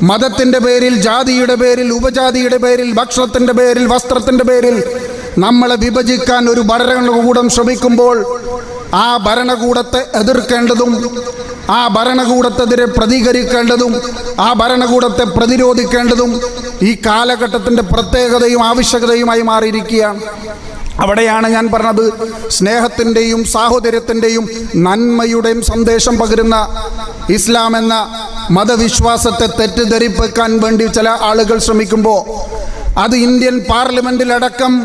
മതത്തിൻ്റെ പേരിൽ ജാതിയുടെ പേരിൽ ഉപജാതിയുടെ പേരിൽ ഭക്ഷണത്തിൻ്റെ പേരിൽ വസ്ത്രത്തിൻ്റെ പേരിൽ നമ്മളെ വിഭജിക്കാൻ ഒരു ഭരണകൂടം ശ്രമിക്കുമ്പോൾ ആ ഭരണകൂടത്തെ എതിർക്കേണ്ടതും ആ ഭരണകൂടത്തെതിരെ പ്രതികരിക്കേണ്ടതും ആ ഭരണകൂടത്തെ പ്രതിരോധിക്കേണ്ടതും ഈ കാലഘട്ടത്തിൻ്റെ പ്രത്യേകതയും ആവശ്യകതയുമായി മാറിയിരിക്കുകയാണ് അവിടെയാണ് ഞാൻ പറഞ്ഞത് സ്നേഹത്തിൻ്റെയും സാഹോദര്യത്തിൻ്റെയും നന്മയുടെയും സന്ദേശം പകരുന്ന ഇസ്ലാം എന്ന മതവിശ്വാസത്തെ തെറ്റിദ്ധരിപ്പിക്കാൻ വേണ്ടി ചില ആളുകൾ ശ്രമിക്കുമ്പോൾ അത് ഇന്ത്യൻ പാർലമെന്റിലടക്കം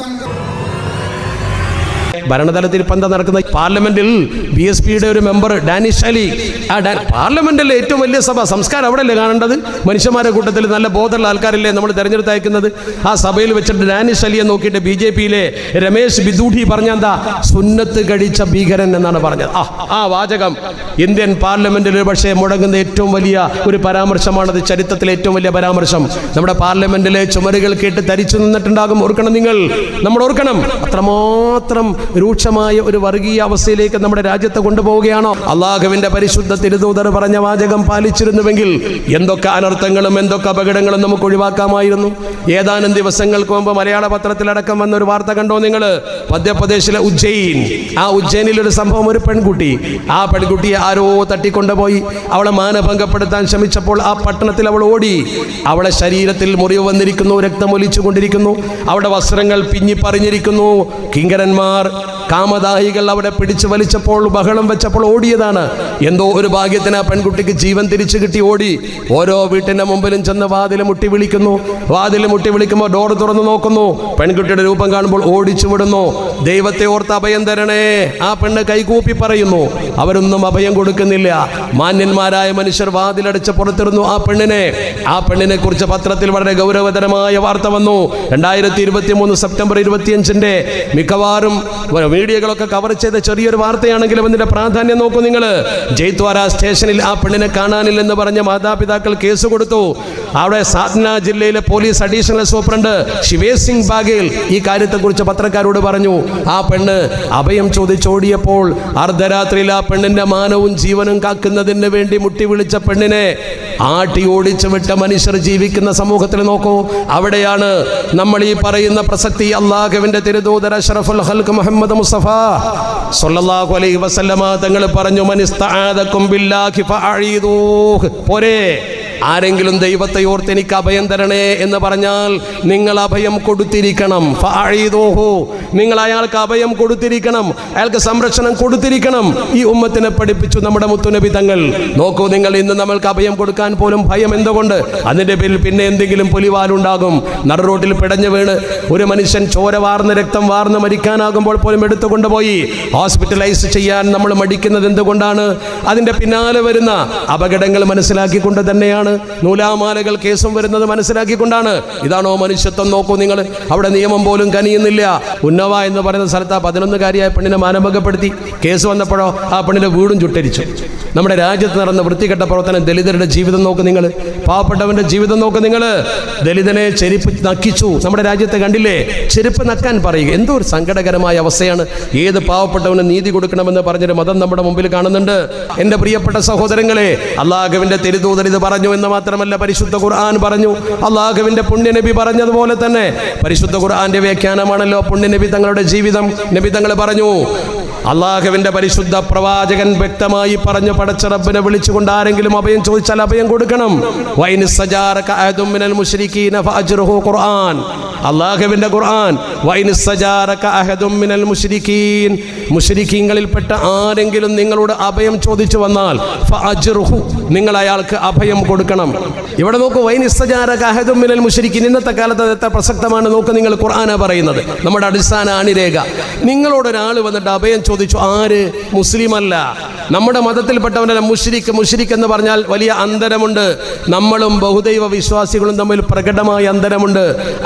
ഭരണതലത്തിൽ ഇപ്പം എന്താ നടക്കുന്നത് പാർലമെന്റിൽ ബി എസ് പിയുടെ ഒരു മെമ്പർ ഡാനിഷ് അലി ആ ഡാ പാർലമെന്റിലെ ഏറ്റവും വലിയ സഭ സംസ്കാരം അവിടെയല്ലേ കാണേണ്ടത് മനുഷ്യന്മാരുടെ കൂട്ടത്തിൽ നല്ല ബോധമുള്ള ആൾക്കാരല്ലേ നമ്മൾ തെരഞ്ഞെടുത്ത് അയക്കുന്നത് ആ സഭയിൽ വെച്ചിട്ട് ഡാനിഷ് അലിയെ നോക്കിയിട്ട് ബി ജെ പിയിലെ രമേശ് ബിദൂഢി പറഞ്ഞ എന്താ സുന്നത്ത് കഴിച്ച ഭീകരൻ എന്നാണ് പറഞ്ഞത് ആ ആ വാചകം ഇന്ത്യൻ പാർലമെന്റിൽ പക്ഷേ മുടങ്ങുന്ന ഏറ്റവും വലിയ ഒരു പരാമർശമാണത് ചരിത്രത്തിലെ ഏറ്റവും വലിയ പരാമർശം നമ്മുടെ പാർലമെന്റിലെ ചുമരുകൾ കേട്ട് തരിച്ചു നിന്നിട്ടുണ്ടാകും ഓർക്കണം നിങ്ങൾ നമ്മൾ ഓർക്കണം അത്രമാത്രം രൂക്ഷമായ ഒരു വർഗീയ അവസ്ഥയിലേക്ക് നമ്മുടെ രാജ്യത്തെ കൊണ്ടുപോവുകയാണോ അള്ളാഹുവിന്റെ പരിശുദ്ധ തിരുദൂതർ പറഞ്ഞ വാചകം പാലിച്ചിരുന്നുവെങ്കിൽ എന്തൊക്കെ അനർത്ഥങ്ങളും എന്തൊക്കെ അപകടങ്ങളും നമുക്ക് ഒഴിവാക്കാമായിരുന്നു ഏതാനും ദിവസങ്ങൾക്ക് മുമ്പ് മലയാള പത്രത്തിലടക്കം വന്ന ഒരു വാർത്ത കണ്ടോ നിങ്ങൾ മധ്യപ്രദേശിലെ ഉജ്ജയിൻ ആ ഉജ്ജയിനിൽ ഒരു സംഭവം ഒരു പെൺകുട്ടി ആ പെൺകുട്ടിയെ ആരോ തട്ടിക്കൊണ്ടുപോയി അവളെ മാനഭംഗപ്പെടുത്താൻ ശ്രമിച്ചപ്പോൾ ആ പട്ടണത്തിൽ അവൾ ഓടി അവളെ ശരീരത്തിൽ മുറിവ് വന്നിരിക്കുന്നു രക്തമൊലിച്ചു കൊണ്ടിരിക്കുന്നു അവിടെ വസ്ത്രങ്ങൾ പിഞ്ഞിപ്പറിഞ്ഞിരിക്കുന്നു കിങ്കരന്മാർ കാമദാഹികൾ അവിടെ പിടിച്ചു വലിച്ചപ്പോൾ ബഹളം വെച്ചപ്പോൾ ഓടിയതാണ് എന്തോ ഒരു ഭാഗ്യത്തിന് ആ പെൺകുട്ടിക്ക് ജീവൻ തിരിച്ചു കിട്ടി ഓടി ഓരോ വീട്ടിന്റെ മുമ്പിലും ചെന്ന് വാതിൽ മുട്ടി വിളിക്കുന്നു വാതിൽ മുട്ടി വിളിക്കുമ്പോൾ ഡോർ തുറന്നു നോക്കുന്നു പെൺകുട്ടിയുടെ രൂപം കാണുമ്പോൾ ഓടിച്ചു വിടുന്നു ദൈവത്തെ ഓർത്ത് അഭയം തരണേ ആ പെണ്ണ് കൈകൂപ്പി പറയുന്നു അവരൊന്നും അഭയം കൊടുക്കുന്നില്ല മാന്യന്മാരായ മനുഷ്യർ വാതിലടച്ച് പുറത്തിരുന്നു ആ പെണ്ണിനെ ആ പെണ്ണിനെ കുറിച്ച് പത്രത്തിൽ വളരെ ഗൗരവതരമായ വാർത്ത വന്നു രണ്ടായിരത്തി ഇരുപത്തി മൂന്ന് സെപ്റ്റംബർ ഇരുപത്തിയഞ്ചിന്റെ മിക്കവാറും മീഡിയകളൊക്കെ കവർ ചെയ്ത ചെറിയൊരു വാർത്തയാണെങ്കിലും അതിന്റെ പ്രാധാന്യം നോക്കൂ നിങ്ങൾ ജയ്ത്വാര സ്റ്റേഷനിൽ ആ പെണ്ണിനെ കാണാനില്ലെന്ന് പറഞ്ഞ മാതാപിതാക്കൾ കേസ് കൊടുത്തു അവിടെ സാത്ന ജില്ലയിലെ police additional superintendent Shivesh Singh Baghel ഈ കാര്യത്തെക്കുറിച്ച് പത്രക്കാരോട് പറഞ്ഞു ആ പെണ്ണ് അഭയം ചോദിച്ചോടിയപ്പോൾ അർദ്ധരാത്രിയിൽ ആ പെണ്ണിന്റെ മാനവും ജീവനും കാക്കുന്നതിന് വേണ്ടി മുട്ടി വിളിച്ച പെണ്ണിനെ ആട്ടി ഓടിച്ചു വിട്ട മനുഷ്യർ ജീവിക്കുന്ന സമൂഹത്തിൽ നോക്കൂ അവിടെയാണ് നമ്മൾ ഈ പറയുന്ന പ്രസക്തി അള്ളാഹുവിന്റെ തിരുദൂതര അഷ്റഫുൽ ഹൽക്ക് മുഹമ്മദ് മുസ്തഫ സല്ലല്ലാഹു അലൈഹി വസല്ലമ തങ്ങൾ പറഞ്ഞു മനിസ്തആദകും ബില്ലാഹി ഫഅഈദൂഹ് പോരെ ആരെങ്കിലും ദൈവത്തെ ഓർത്ത് എനിക്ക് അഭയം തരണേ എന്ന് പറഞ്ഞാൽ നിങ്ങൾ അഭയം കൊടുത്തിരിക്കണം ഫഅഈദൂഹു നിങ്ങൾ അയാൾക്ക് അഭയം കൊടുത്തിരിക്കണം അയാൾക്ക് സംരക്ഷണം കൊടുത്തിരിക്കണം ഈ ഉമ്മത്തിനെ പഠിപ്പിച്ചു നമ്മുടെ മുത്തുനബി തങ്ങൾ നോക്കൂ നിങ്ങൾ ഇന്ന് നമ്മൾക്ക് അഭയം കൊടുക്കാൻ പോലും ഭയം എന്തുകൊണ്ട് അതിന്റെ പേരിൽ പിന്നെ എന്തെങ്കിലും പുലിവാലുണ്ടാകും നടുറോട്ടിൽ പിടഞ്ഞു വീണ് ഒരു മനുഷ്യൻ ചോര വാർന്ന് രക്തം വാർന്ന് മരിക്കാനാകുമ്പോൾ പോലും എടുത്തു കൊണ്ടുപോയി ഹോസ്പിറ്റലൈസ് ചെയ്യാൻ നമ്മൾ മടിക്കുന്നത് എന്തുകൊണ്ടാണ് അതിന്റെ പിന്നാലെ വരുന്ന അപകടങ്ങൾ മനസ്സിലാക്കിക്കൊണ്ട് തന്നെയാണ് നൂലാമാലകൾ കേസും വരുന്നത് മനസ്സിലാക്കിക്കൊണ്ടാണ് ഇതാണോ മനുഷ്യത്വം നോക്കൂ നിങ്ങൾ അവിടെ നിയമം പോലും കനിയുന്നില്ല ഉന്നവ എന്ന് പറയുന്ന സ്ഥലത്ത് ആ പതിനൊന്നുകാരിയായ പെണ്ണിനെ മാനഭംഗപ്പെടുത്തി കേസ് വന്നപ്പോഴോ ആ പെണ്ണിന്റെ വീടും ചുട്ടരിച്ചു നമ്മുടെ രാജ്യത്ത് നടന്ന വൃത്തികെട്ട പ്രവർത്തനം ദലിതരുടെ ജീവിതം നോക്ക് നിങ്ങൾ പാവപ്പെട്ടവന്റെ ജീവിതം നോക്ക് നിങ്ങൾ ദലിതനെ ചെരുപ്പ് നക്കിച്ചു നമ്മുടെ രാജ്യത്തെ കണ്ടില്ലേ ചെരുപ്പ് നക്കാൻ പറയുക എന്തോ ഒരു സങ്കടകരമായ അവസ്ഥയാണ് ഏത് പാവപ്പെട്ടവന് നീതി കൊടുക്കണമെന്ന് പറഞ്ഞൊരു മതം നമ്മുടെ മുമ്പിൽ കാണുന്നുണ്ട് എൻ്റെ പ്രിയപ്പെട്ട സഹോദരങ്ങളെ അള്ളാഹുവിന്റെ തിരുതൂതർ ഇത് പറഞ്ഞു എന്ന് മാത്രമല്ല പരിശുദ്ധ ഖുർആൻ പറഞ്ഞു അള്ളാഹുവിന്റെ പുണ്യനബി പറഞ്ഞതുപോലെ തന്നെ പരിശുദ്ധ ഖുർആന്റെ വ്യാഖ്യാനമാണല്ലോ പുണ്യനബി തങ്ങളുടെ ജീവിതം നബി തങ്ങൾ പറഞ്ഞു അള്ളാഹുവിന്റെ പരിശുദ്ധ പ്രവാചകൻ വ്യക്തമായി പറഞ്ഞു പടച്ച റബ്ബിനെ വിളിച്ചുകൊണ്ട് ആരെങ്കിലും അഭയം ചോദിച്ചാൽ അഭയം കൊടുക്കണം വൈൻ സജാറക അഹദും മിനൽ മുശ്രിക്കീന ഫഅജ്റുഹു ഖുർആൻ അള്ളാഹുവിന്റെ ഖുർആൻ വൈൻ സജാറക അഹദും മിനൽ മുശ്രിക്കീൻ മുശ്രിക്കീങ്ങളിൽപ്പെട്ട ആരെങ്കിലും നിങ്ങളോട് അഭയം ചോദിച്ചു വന്നാൽ ഫഅജ്റുഹു നിങ്ങൾ അയാൾക്ക് അഭയം കൊടുക്കണം ഇവിടെ നോക്കൂ വൈൻ ഇസ്തജാറക അഹദും മിനൽ മുശ്രിക്കീൻ ഇന്നത്തെ കാലത്ത് അത് എത്ര പ്രസക്തമാണ് നോക്ക് നിങ്ങൾ ഖുർആന പറയുന്നത് നമ്മുടെ അടിസ്ഥാന അണിരേഖ നിങ്ങളോട് ഒരാൾ വന്നിട്ട് അഭയം ചോദിച്ചു ആര് മുസ്ലിം അല്ല നമ്മുടെ മതത്തിൽപ്പെട്ടവനല്ല മുഷിരിക്ക് മുഷിരിക്ക് എന്ന് പറഞ്ഞാൽ വലിയ അന്തരമുണ്ട് നമ്മളും ബഹുദൈവ വിശ്വാസികളും തമ്മിൽ പ്രകടമായ അന്തരമുണ്ട് അത് വിശ്വാസ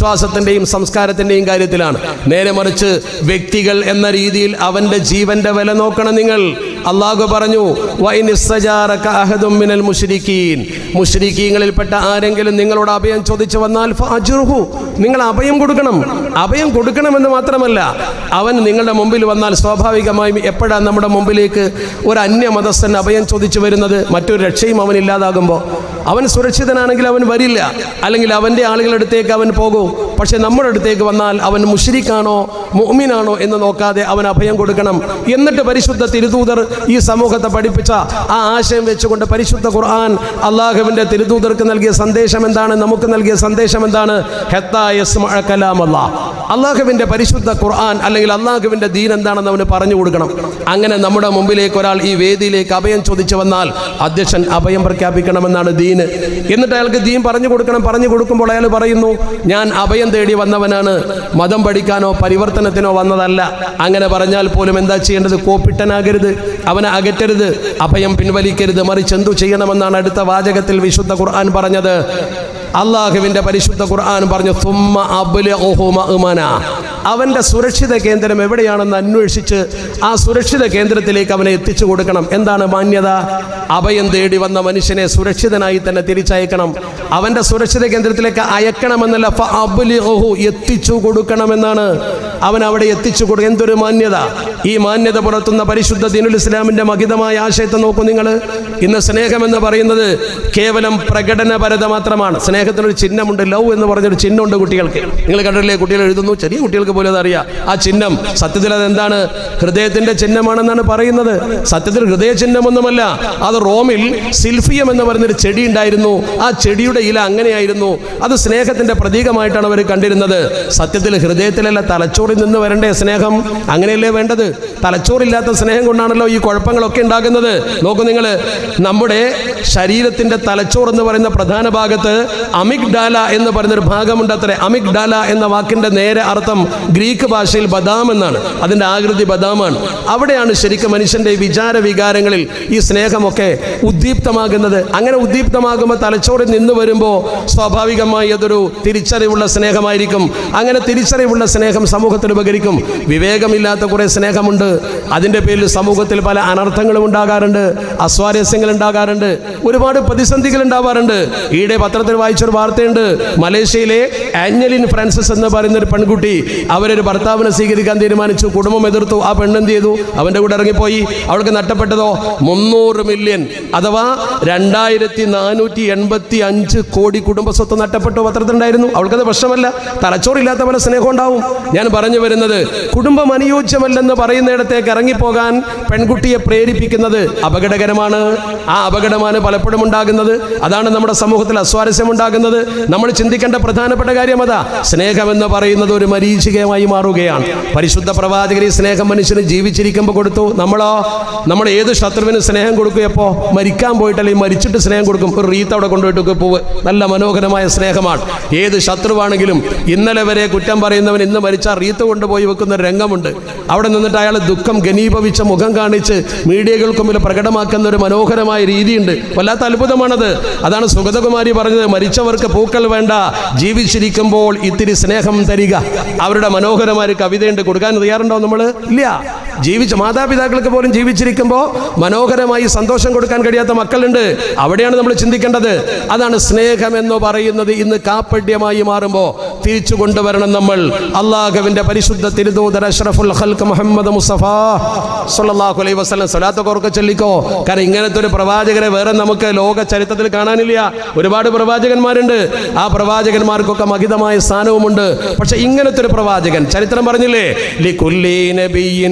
വിശ്വാസത്തിൻ്റെയും സംസ്കാരത്തിൻ്റെയും കാര്യത്തിലാണ് നേരെ മറിച്ച് വ്യക്തികൾ എന്ന രീതിയിൽ അവൻ്റെ ജീവന്റെ വില നോക്കണം നിങ്ങൾ അള്ളാഹു പറഞ്ഞു "വൈൻ ഇസ്തജാറക അഹദും മിനൽ മുശ്രിക്കീൻ മുശ്രിക്കീങ്ങളിൽപ്പെട്ട ആരെങ്കിലും നിങ്ങളോട് അഭയം ചോദിച്ചു വന്നാൽ ഫഅജ്റുഹു നിങ്ങൾ അഭയം കൊടുക്കണം അഭയം കൊടുക്കണമെന്ന് മാത്രമല്ല അവൻ നിങ്ങളുടെ മുമ്പിൽ വന്നാൽ സ്വാഭാവികമായും എപ്പോഴാണ് നമ്മുടെ മുമ്പിലേക്ക് ഒരു അന്യമതസ്ഥൻ അഭയം ചോദിച്ചു വരുന്നത് മറ്റൊരു രക്ഷയും അവൻ ഇല്ലാതാകുമ്പോൾ അവൻ സുരക്ഷിതനാണെങ്കിൽ അവൻ വരില്ല അല്ലെങ്കിൽ അവൻ്റെ ആളുകളുടെ അടുത്തേക്ക് അവൻ പോകും പക്ഷെ നമ്മുടെ അടുത്തേക്ക് വന്നാൽ അവൻ മുഷിരിക്കാണോ മുഅ്മിനാണോ എന്ന് നോക്കാതെ അവൻ അഭയം കൊടുക്കണം എന്നിട്ട് പരിശുദ്ധ തിരുദൂതർ ഈ സമൂഹത്തെ പഠിപ്പിച്ച ആ ആശയം വെച്ചുകൊണ്ട് പരിശുദ്ധ ഖുർആൻ അള്ളാഹുവിൻ്റെ തിരുദൂതർക്ക് നൽകിയ സന്ദേശം എന്താണ് നമുക്ക് നൽകിയ സന്ദേശം എന്താണ് ഹെത്താ യസ്മഅ കലാമല്ലാഹ്. അള്ളാഹുവിൻ്റെ പരിശുദ്ധ ഖുർആൻ അല്ലെങ്കിൽ അള്ളാഹുവിൻ്റെ ദീൻ എന്താണെന്ന് അവന് പറഞ്ഞു കൊടുക്കണം അങ്ങനെ നമ്മുടെ മുമ്പിലേക്ക് ഒരാൾ ഈ വേദിയിലേക്ക് അഭയം ചോദിച്ചു വന്നാൽ അധ്യക്ഷൻ അഭയം പ്രഖ്യാപിക്കണമെന്നാണ് ദീന് എന്നിട്ട് അയാൾക്ക് ദീൻ പറഞ്ഞു കൊടുക്കണം പറഞ്ഞു കൊടുക്കുമ്പോൾ അയാൾ പറയുന്നു ഞാൻ അഭയം തേടി വന്നവനാണ് മതം പഠിക്കാനോ പരിവർത്തനത്തിനോ വന്നതല്ല അങ്ങനെ പറഞ്ഞാൽ പോലും എന്താ ചെയ്യേണ്ടത് കോപ്പിട്ടനാകരുത് അവനെ അകറ്റരുത് അഭയം പിൻവലിക്കരുത് മറിച്ച് എന്തു ചെയ്യണമെന്നാണ് അടുത്ത വാചകത്തിൽ വിശുദ്ധ ഖുർആൻ പറഞ്ഞത് അള്ളാഹുവിൻ്റെ പരിശുദ്ധ ഖുർആൻ പറഞ്ഞു തുമ്മ അബ്ലിഗുഹു മഅ്മന അവൻ്റെ സുരക്ഷിത കേന്ദ്രം എവിടെയാണെന്ന് അന്വേഷിച്ച് ആ സുരക്ഷിത കേന്ദ്രത്തിലേക്ക് അവനെ എത്തിച്ചു കൊടുക്കണം എന്താണ് മാന്യത അഭയം തേടി വന്ന മനുഷ്യനെ സുരക്ഷിതനായി തന്നെ തിരിച്ചയക്കണം അവൻ്റെ സുരക്ഷിത കേന്ദ്രത്തിലേക്ക് അയക്കണമെന്നല്ല ഫഅബ്ലിഗുഹു എത്തിച്ചു കൊടുക്കണമെന്നാണ് അവൻ അവിടെ എത്തിച്ചു കൊടുക്കുക എന്തൊരു മാന്യത ഈ മാന്യത പുറത്തുന്ന പരിശുദ്ധ ദീനുൽ ഇസ്ലാമിന്റെ മഹിതമായ ആശയത്തെ നോക്കൂ നിങ്ങൾ ഇന്ന് സ്നേഹം എന്ന് പറയുന്നത് കേവലം പ്രകടനപരത മാത്രമാണ് സ്നേഹത്തിനൊരു ചിഹ്നമുണ്ട് ലവ് എന്ന് പറഞ്ഞൊരു ചിഹ്നമുണ്ട് കുട്ടികൾക്ക് നിങ്ങൾ കണ്ടിട്ടില്ലേ കുട്ടികൾ എഴുതുന്നു ചെറിയ കുട്ടികൾക്ക് പോലും അതറിയാം ആ ചിഹ്നം സത്യത്തിൽ അതെന്താണ് ഹൃദയത്തിന്റെ ചിഹ്നമാണെന്നാണ് പറയുന്നത് സത്യത്തിൽ ഹൃദയ ചിഹ്നമൊന്നുമല്ല അത് റോമിൽ സിൽഫിയം എന്ന് പറയുന്നൊരു ചെടി ഉണ്ടായിരുന്നു ആ ചെടിയുടെ ഇല അങ്ങനെയായിരുന്നു അത് സ്നേഹത്തിന്റെ പ്രതീകമായിട്ടാണ് അവർ കണ്ടിരുന്നത് സത്യത്തിൽ ഹൃദയത്തിലല്ല തലച്ചോറിൽ നിന്ന് വരണ്ടേ സ്നേഹം അങ്ങനെയല്ലേ വേണ്ടത് തലച്ചോറില്ലാത്ത സ്നേഹം കൊണ്ടാണല്ലോ ഈ കുഴപ്പങ്ങളൊക്കെ ഉണ്ടാകുന്നത് നോക്കൂ നിങ്ങൾ നമ്മുടെ ശരീരത്തിന്റെ തലച്ചോർ എന്ന് പറയുന്ന പ്രധാന ഭാഗത്ത് അമിക് ഡാല എന്ന് പറയുന്ന ഒരു ഭാഗമുണ്ട് അത്രേ അമിക് ഡാല എന്ന വാക്കിന്റെ നേരെ അർത്ഥം ഗ്രീക്ക് ഭാഷയിൽ ബദാം എന്നാണ് അതിന്റെ ആകൃതി ബദാമാണ് അവിടെയാണ് ശരിക്കും മനുഷ്യന്റെ ഈ വിചാര വികാരങ്ങളിൽ ഈ സ്നേഹമൊക്കെ ഉദ്ദീപ്തമാകുന്നത് അങ്ങനെ ഉദ്ദീപ്തമാകുമ്പോൾ തലച്ചോറിൽ നിന്ന് വരുമ്പോൾ സ്വാഭാവികമായി അതൊരു തിരിച്ചറിവുള്ള സ്നേഹമായിരിക്കും അങ്ങനെ തിരിച്ചറിവുള്ള സ്നേഹം സമൂഹത്തിൽ ഉപകരിക്കും വിവേകമില്ലാത്ത കുറേ സ്നേഹമുണ്ട് അതിൻ്റെ പേരിൽ സമൂഹത്തിൽ പല അനർത്ഥങ്ങളും ഉണ്ടാകാറുണ്ട് അസ്വാരസ്യങ്ങൾ ഉണ്ടാകാറുണ്ട് ഒരുപാട് പ്രതിസന്ധികൾ ഉണ്ടാവാറുണ്ട് ഈയിടെ പത്രത്തിൽ വായിച്ചൊരു വാർത്തയുണ്ട് മലേഷ്യയിലെ ആഞ്ഞലിൻ ഫ്രാൻസിസ് എന്ന് പറയുന്ന ഒരു പെൺകുട്ടി അവരൊരു ഭർത്താവിനെ സ്വീകരിക്കാൻ തീരുമാനിച്ചു കുടുംബം എതിർത്തു ആ പെണ്ണെന്ത് ചെയ്തു അവൻ്റെ കൂടെ ഇറങ്ങിപ്പോയി അവൾക്ക് നഷ്ടപ്പെട്ടതോ മുന്നൂറ് മില്യൺ അഥവാ രണ്ടായിരത്തി നാനൂറ്റി എൺപത്തി അഞ്ച് കോടി കുടുംബ സ്വത്ത് നഷ്ടപ്പെട്ടു പത്രത്തിലുണ്ടായിരുന്നു അവൾക്കത് പ്രശ്നമല്ല തലച്ചോറില്ലാത്ത പോലെ സ്നേഹം ഉണ്ടാവും ഞാൻ പറഞ്ഞു വരുന്നത് കുടുംബം അനുയോജ്യമല്ലെന്ന് പറയുന്നിടത്തേക്ക് ഇറങ്ങിപ്പോകാൻ പെൺകുട്ടിയെ പ്രേരിപ്പിക്കുന്നത് അപകടകരമാണ് ആ അപകടമാണ് പലപ്പോഴും ഉണ്ടാകുന്നത് അതാണ് നമ്മുടെ സമൂഹത്തിൽ അസ്വാരസ്യം ഉണ്ടാകുന്നത് നമ്മൾ ചിന്തിക്കേണ്ട പ്രധാനപ്പെട്ട കാര്യം അതാ സ്നേഹമെന്ന് പറയുന്നത് ഒരു മരീചികമായി മാറുകയാണ് പരിശുദ്ധ പ്രവാചകർ ഈ സ്നേഹം മനുഷ്യന് ജീവിച്ചിരിക്കുമ്പോൾ കൊടുത്തു നമ്മളോ നമ്മൾ ഏത് ശത്രുവിന് സ്നേഹം കൊടുക്കുകയപ്പോ മരിക്കാൻ പോയിട്ട് അല്ലെങ്കിൽ മരിച്ചിട്ട് സ്നേഹം കൊടുക്കും ഒരു റീത്ത് അവിടെ കൊണ്ടുപോയിട്ട് പോവ് നല്ല മനോഹരമായ സ്നേഹമാണ് ഏത് ശത്രുവാണെങ്കിലും ഇന്നലെ വരെ കുറ്റം പറയുന്നവൻ ഇന്ന് മരിച്ച റീത്ത് കൊണ്ടുപോയി വെക്കുന്ന ഒരു രംഗമുണ്ട് അവിടെ നിന്നിട്ട് അയാൾ ദുഃഖം ഘനീഭവിച്ച മുഖം കാണിച്ച് മീഡിയകൾക്ക് മുമ്പിൽ പ്രകടമാക്കുന്ന ഒരു മനോഹരമായ രീതിയുണ്ട് വല്ലാത്ത അത്ഭുതമാണത് അതാണ് സുഗതകുമാരി പറഞ്ഞത് മരിച്ചവർക്ക് പൂക്കൾ വേണ്ട ജീവിച്ചിരിക്കുമ്പോൾ ഇത്തിരി സ്നേഹം തരിക അവരുടെ മനോഹരമായ ഒരു കവിതയുണ്ട് കൊടുക്കാൻ തയ്യാറുണ്ടോ നമ്മൾ ഇല്ല ജീവിച്ച മാതാപിതാക്കൾക്ക് പോലും ജീവിച്ചിരിക്കുമ്പോൾ മനോഹരമായി സന്തോഷം കൊടുക്കാൻ കഴിയാത്ത മക്കളുണ്ട് അവിടെയാണ് നമ്മൾ ചിന്തിക്കേണ്ടത് അതാണ് സ്നേഹം എന്ന് പറയുന്നത് ഇന്ന് കാപ്പഡ്യമായി മാറുമ്പോൾ തിരിച്ചു കൊണ്ടുവരണം നമ്മൾ അള്ളാഹുവിന്റെ പരിശുദ്ധ തിരുദൂതർ അഷ്റഫുൽ ഖൽക്ക് മുഹമ്മദ് മുസ്തഫ സല്ലല്ലാഹു അലൈഹി വസല്ലം സ്വലാത്ത് കുറക്കെ ചൊല്ലിക്കോ കാരണം ഇങ്ങനത്തെ ഒരു പ്രവാചകരെ വേറെ നമുക്ക് ലോക ചരിത്രത്തിൽ കാണാനില്ല ഒരുപാട് പ്രവാചകന്മാരുണ്ട് ആ പ്രവാചകന്മാർക്കൊക്കെ മഹിതമായ സ്ഥാനവുമുണ്ട് പക്ഷെ ഇങ്ങനത്തെ ഒരു പ്രവാചകൻ ചരിത്രം പറഞ്ഞില്ലേ ലികുല്ലി നബിയിൻ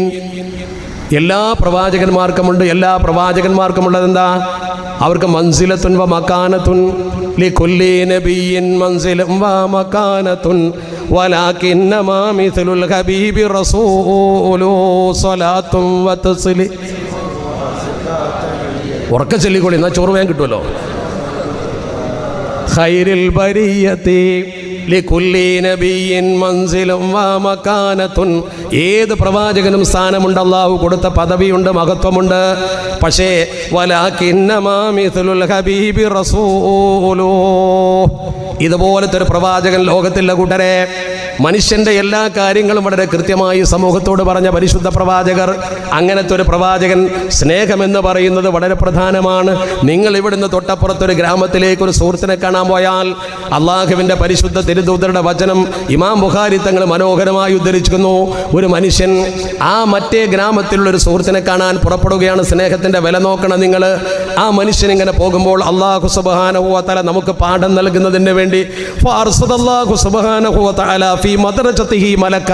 എല്ലാ പ്രവാചകന്മാർക്കുമുണ്ട് എല്ലാ പ്രവാചകന്മാർക്കുമുള്ളത് എന്താ അവർക്ക് മൻസിലത്തുൻ വ മക്കാനത്തുൻ ലികുല്ലി നബിയിൻ മൻസിലും വ മക്കാനത്തുൻ വലാകിന്നമാ മിഥലുൽ ഹബീബി റസൂലു സ്വലാത്തും വ തസ്ലി ഉറക്ക ചൊല്ലിക്കോളി എന്നാൽ ചോറ് വേഗം കിട്ടുമല്ലോ ഖൈരിൽ ബരിയത്തി ലികുല്ലി നബിയിൻ മൻസിലും വ മക്കാനത്തുൻ ഏത് പ്രവാചകനും സ്ഥാനമുണ്ട് അള്ളാഹു കൊടുത്ത പദവിയുണ്ട് മഹത്വമുണ്ട് പക്ഷേ വലാകിന്നമാ മിഥലുൽ ഹബീബി റസൂലു ഇതുപോലത്തെ ഒരു പ്രവാചകൻ ലോകത്തില്ല കൂട്ടരെ മനുഷ്യന്റെ എല്ലാ കാര്യങ്ങളും വളരെ കൃത്യമായി സമൂഹത്തോട് പറഞ്ഞ പരിശുദ്ധ പ്രവാചകർ അങ്ങനത്തെ ഒരു പ്രവാചകൻ സ്നേഹമെന്ന് പറയുന്നത് വളരെ പ്രധാനമാണ് നിങ്ങൾ ഇവിടുന്ന് തൊട്ടപ്പുറത്തൊരു ഗ്രാമത്തിലേക്ക് ഒരു സുഹൃത്തിനെ കാണാൻ പോയാൽ അള്ളാഹുവിന്റെ പരിശുദ്ധ തിരുദൂതരുടെ വചനം ഇമാം ബുഖാരി തങ്ങൾ മനോഹരമായി ഉദ്ധരിച്ചിരിക്കുന്നു ഒരു മനുഷ്യൻ ആ മറ്റേ ഗ്രാമത്തിലുള്ള ഒരു സുഹൃത്തിനെ കാണാൻ പുറപ്പെടുകയാണ് സ്നേഹത്തിന്റെ വില നോക്കണം നിങ്ങൾ ആ മനുഷ്യൻ ഇങ്ങനെ പോകുമ്പോൾ അള്ളാഹു സുബാനഹുവല നമുക്ക് പാഠം നൽകുന്നതിന് വേണ്ടി ഫാർസദല്ലാഹു സുബ്ഹാനഹു ഫീ മദ്റജതിഹി മലക്ക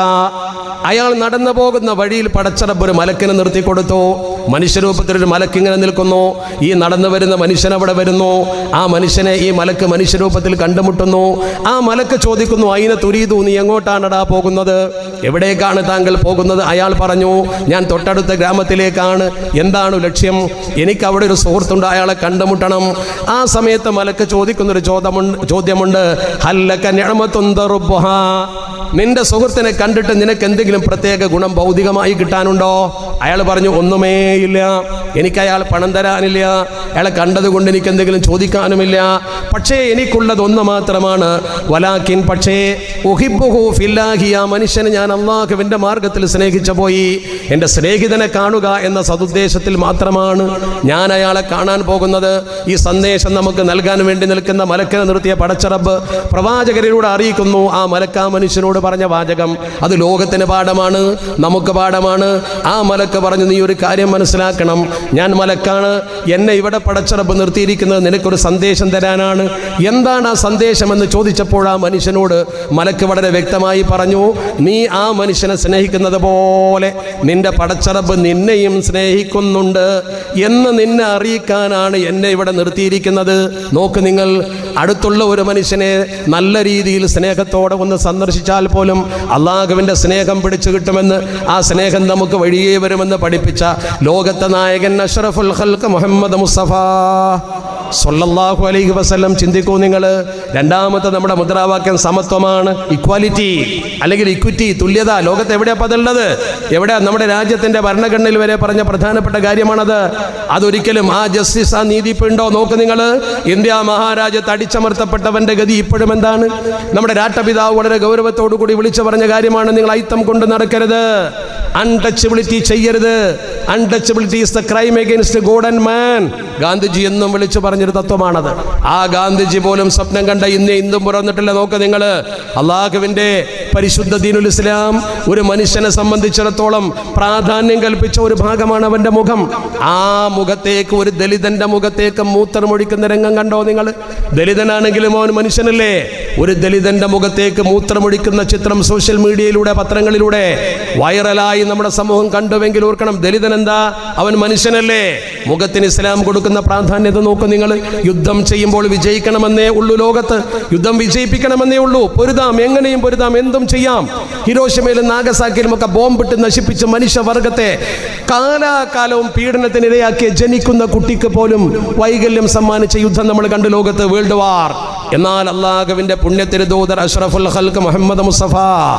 അയാൾ നടന്നു പോകുന്ന വഴിയിൽ പടച്ചറപ്പ് ഒരു മലക്കിനെ നിർത്തി കൊടുത്തു മനുഷ്യരൂപത്തിൽ ഒരു മലക്ക് ഇങ്ങനെ നിൽക്കുന്നു ഈ നടന്നു വരുന്ന മനുഷ്യൻ അവിടെ വരുന്നു ആ മനുഷ്യനെ ഈ മലക്ക് മനുഷ്യരൂപത്തിൽ കണ്ടുമുട്ടുന്നു ആ മലക്ക് ചോദിക്കുന്നു അയിനെ തുരീതു നീ എങ്ങോട്ടാണടാ പോകുന്നത് എവിടേക്കാണ് താങ്കൾ പോകുന്നത് അയാൾ പറഞ്ഞു ഞാൻ തൊട്ടടുത്ത ഗ്രാമത്തിലേക്കാണ് എന്താണ് ലക്ഷ്യം എനിക്ക് അവിടെ ഒരു സുഹൃത്തുണ്ട് അയാളെ കണ്ടുമുട്ടണം ആ സമയത്ത് മലക്ക് ചോദിക്കുന്നൊരു ചോദ്യമുണ്ട് ചോദ്യമുണ്ട് ഹല്ലക്ക ഞമത്തൊന്തറുബുഹ നിന്റെ സുഹൃത്തിനെ കണ്ടിട്ട് നിനക്ക് എന്തെങ്കിലും പ്രത്യേക ഗുണം ഭൗതികമായി കിട്ടാനുണ്ടോ അയാൾ പറഞ്ഞു ഒന്നുമേ ഇല്ല എനിക്ക് അയാൾ പണം തരാനില്ല അയാളെ കണ്ടതുകൊണ്ട് എനിക്ക് എന്തെങ്കിലും ചോദിക്കാനുമില്ല പക്ഷേ എനിക്കുള്ളത് ഒന്ന് മാത്രമാണ് വലാക്കിൻ പക്ഷേ ഉഹിബുഹു ഫില്ലാഹി ആ മനുഷ്യനെ ഞാൻ അള്ളാഹുവിൻ്റെ മാർഗത്തിൽ സ്നേഹിച്ചു പോയി എൻ്റെ സ്നേഹിതനെ കാണുക എന്ന സതുദ്ദേശത്തിൽ മാത്രമാണ് ഞാൻ അയാളെ കാണാൻ പോകുന്നത് ഈ സന്ദേശം നമുക്ക് നൽകാൻ വേണ്ടി നിൽക്കുന്ന മലക്കിനെ നിർത്തിയ പടച്ചറബ് പ്രവാചകരിലൂടെ അറിയിക്കുന്നു ആ മലക്ക മനുഷ്യനോട് പറഞ്ഞ വാചകം അത് ലോകത്തിന് പാഠമാണ് നമുക്ക് പാഠമാണ് ആ മലക്ക് പറഞ്ഞു നീ ഒരു കാര്യം മനസ്സിലാക്കണം ഞാൻ മലക്കാണ് എന്നെ ഇവിടെ പടച്ചറബ് നിർത്തിയിരിക്കുന്നത് നിനക്കൊരു സന്ദേശം തരാനാണ് എന്താണ് ആ സന്ദേശം എന്ന് ചോദിച്ചപ്പോൾ ആ മനുഷ്യനോട് മലക്ക് വളരെ വ്യക്തമായി പറഞ്ഞു നീ ആ മനുഷ്യനെ സ്നേഹിക്കുന്നത് പോലെ നിന്റെ പടച്ചറബ് നിന്നെയും സ്നേഹിക്കുന്നുണ്ട് എന്ന് നിന്നെ അറിയിക്കാനാണ് എന്നെ ഇവിടെ നിർത്തിയിരിക്കുന്നത് നോക്ക് നിങ്ങൾ അടുത്തുള്ള ഒരു മനുഷ്യനെ നല്ല രീതിയിൽ സ്നേഹത്തോടെ ഒന്ന് സന്ദർശിച്ചാൽ പോലും അള്ളാഹുവിൻ്റെ സ്നേഹം പിടിച്ചു കിട്ടുമെന്ന് ആ സ്നേഹം നമുക്ക് വഴിയേ വരുമെന്ന് പഠിപ്പിച്ച ലോകത്തെ നായകൻ അഷ്റഫുൽ ഖൽക്ക് മുഹമ്മദ് മുസ്തഫ സൊല്ലാഹു അലൈഹി വസല്ലം ചിന്തിക്കൂ നിങ്ങൾ രണ്ടാമത്തെ നമ്മുടെ മുദ്രാവാക്യം സമത്വമാണ് ഇക്വാലിറ്റി അല്ലെങ്കിൽ ഇക്വിറ്റി തുല്യത ലോകത്ത് എവിടെയാ അതുള്ളത് എവിടെ നമ്മുടെ രാജ്യത്തിന്റെ ഭരണഘടനയിൽ വരെ പറഞ്ഞ പ്രധാനപ്പെട്ട കാര്യമാണത് അതൊരിക്കലും ആ ജസ്റ്റിസ് ആ നീതി ഇപ്പൊ ഉണ്ടോ നോക്ക് നിങ്ങൾ ഇന്ത്യ മഹാരാജ്യത്ത് അടിച്ചമർത്തപ്പെട്ടവന്റെ ഗതി ഇപ്പോഴും എന്താണ് നമ്മുടെ രാഷ്ട്രപിതാവ് വളരെ ഗൗരവത്തോടു കൂടി വിളിച്ചു പറഞ്ഞ കാര്യമാണ് നിങ്ങൾ ഐത്തം കൊണ്ട് നടക്കരുത് അൺടച്ചബിലിറ്റി ചെയ്യരുത് untouchability is the crime against God and man Gandhiji എന്നും വിളിച്ചു പറഞ്ഞൊരു തത്വമാണത് ആ ഗാന്ധിജി പോലും സ്വപ്നം കണ്ട ഇന്ന് ഇന്തും പുറന്നിട്ടില്ല നോക്ക് നിങ്ങൾ അള്ളാഹുവിന്റെ പരിശുദ്ധ ദീനുൽ ഇസ്ലാം ഒരു മനുഷ്യനെ സംബന്ധിച്ചിടത്തോളം പ്രാധാന്യം കൽപ്പിച്ച ഒരു ഭാഗമാണ് അവന്റെ മുഖം ആ മുഖത്തേക്ക് ഒരു ദലിതന്റെ മുഖത്തേക്ക് മൂത്രമൊഴിക്കുന്ന രംഗം കണ്ടോ നിങ്ങൾ ദലിതനാണെങ്കിലും അവൻ മനുഷ്യനല്ലേ ഒരു ദലിതന്റെ മുഖത്തേക്ക് മൂത്രമൊഴിക്കുന്ന ചിത്രം സോഷ്യൽ മീഡിയയിലൂടെ പത്രങ്ങളിലൂടെ വൈറലായി നമ്മുടെ സമൂഹം കണ്ടുവെങ്കിൽ ഓർക്കണം ദലിതൻ എന്താ അവൻ മനുഷ്യനല്ലേ മുഖത്തിന് ഇസ്ലാം കൊടുക്കുന്ന പ്രാധാന്യത നോക്കും നിങ്ങൾ യുദ്ധം ചെയ്യുമ്പോൾ വിജയിക്കണമെന്നേ ഉള്ളൂ ലോകത്ത് യുദ്ധം വിജയിപ്പിക്കണമെന്നേ ഉള്ളൂ പൊരുതാം എങ്ങനെയും പൊരുതാം എന്തും ചെയ്യാം ഹിരോഷിമയിലും നാഗസാക്കിയിലും ഒക്കെ ബോംബിട്ട് നശിപ്പിച്ച് മനുഷ്യവർഗത്തെ കാലാകാലവും പീഡനത്തിനിരയാക്കിയ ജനിക്കുന്ന കുട്ടിക്ക് പോലും വൈകല്യം സമ്മാനിച്ച യുദ്ധം നമ്മൾ കണ്ടു ലോകത്ത് വേൾഡ് വാർ എന്നാൽ അള്ളാഹുവിന്റെ പുണ്യത്തിരുദൂതർ അഷ്റഫുൽ ഖൽക്ക് മുഹമ്മദ് മുസ്തഫ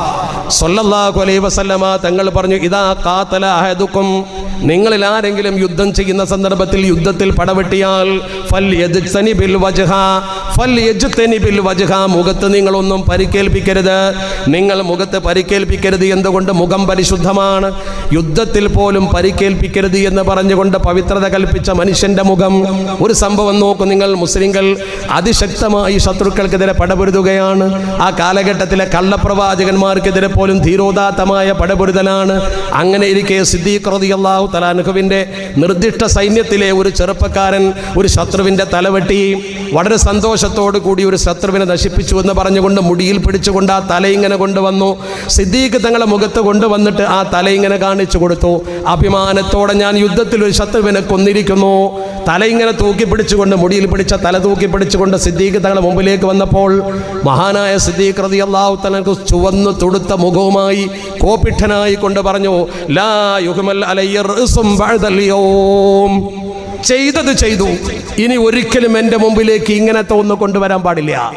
സല്ലല്ലാഹു അലൈഹി വസല്ലമ തങ്ങൾ പറഞ്ഞു ഇതാ ഖാതല അഹദുക്കും നിങ്ങളിൽ ആരെങ്കിലും യുദ്ധം ചെയ്യുന്ന സന്ദർഭത്തിൽ യുദ്ധത്തിൽ പടവെട്ടിയാൽ ഫൽ യജ്തനിബിൽ വജ്ഹ ഫൽ യജ്തനിബിൽ വജ്ഹ മുഖത്ത് നിങ്ങളൊന്നും പരിക്കേൽപ്പിക്കരുത് നിങ്ങൾ മുഖത്ത് പരിക്കേൽപ്പിക്കരുത് എന്തുകൊണ്ട് മുഖം പരിശുദ്ധമാണ് യുദ്ധത്തിൽ പോലും പരിക്കേൽപ്പിക്കരുത് എന്ന് പറഞ്ഞുകൊണ്ട് പവിത്രത കൽപ്പിച്ച മനുഷ്യന്റെ മുഖം ഒരു സംഭവം നോക്കൂ നിങ്ങൾ മുസ്ലിങ്ങൾ അതിശക്തമായി ശത്രുക്കൾക്കെതിരെ പടപൊരുതുകയാണ് ആ കാലഘട്ടത്തിലെ കള്ളപ്രവാചകന്മാർക്കെതിരെ പോലും ധീരോദാത്തമായ പടപൊരുതലാണ് അങ്ങനെ ഇരിക്കെ സിദ്ദീഖ് റളിയല്ലാഹു തലാനുഹുവിന്റെ നിർദ്ദിഷ്ട സൈന്യത്തിലെ ഒരു ചെറുപ്പക്കാരൻ ഒരു ശത്രുവിന്റെ തലവെട്ടി വളരെ സന്തോഷത്തോടു കൂടി ഒരു ശത്രുവിനെ നശിപ്പിച്ചു എന്ന് പറഞ്ഞുകൊണ്ട് മുടിയിൽ പിടിച്ചുകൊണ്ട് ആ തല ഇങ്ങനെ കൊണ്ടുവന്നു സിദ്ദീഖ് തങ്ങളെ മുഖത്ത് കൊണ്ടുവന്നിട്ട് ആ തല ഇങ്ങനെ കാണിച്ചു കൊടുത്തു അഭിമാനത്തോടെ ഞാൻ യുദ്ധത്തിൽ ഒരു ശത്രുവിനെ കൊന്നിരിക്കുന്നു തല ഇങ്ങനെ തൂക്കി പിടിച്ചുകൊണ്ട് മുടിയിൽ പിടിച്ച തല തൂക്കി പിടിച്ചുകൊണ്ട് സിദ്ദീഖ് തങ്ങളുടെ മുമ്പിലേക്ക് വന്നപ്പോൾ മഹാനായ സിദ്ദീഖ് റതി അള്ളാഹു തനക്ക് ചുവന്നു തൊടുത്ത മുഖവുമായി കോപിഠനായി കൊണ്ട് പറഞ്ഞു ലാ യുഹ്മൽ അലയ്യ റിസും ബഅദൽ യൗം." ചെയ്തത് ചെയ്തു ഇനി ഒരിക്കലും എൻ്റെ മുമ്പിലേക്ക് ഇങ്ങനത്തെ ഒന്ന് കൊണ്ടുവരാൻ പാടില്ല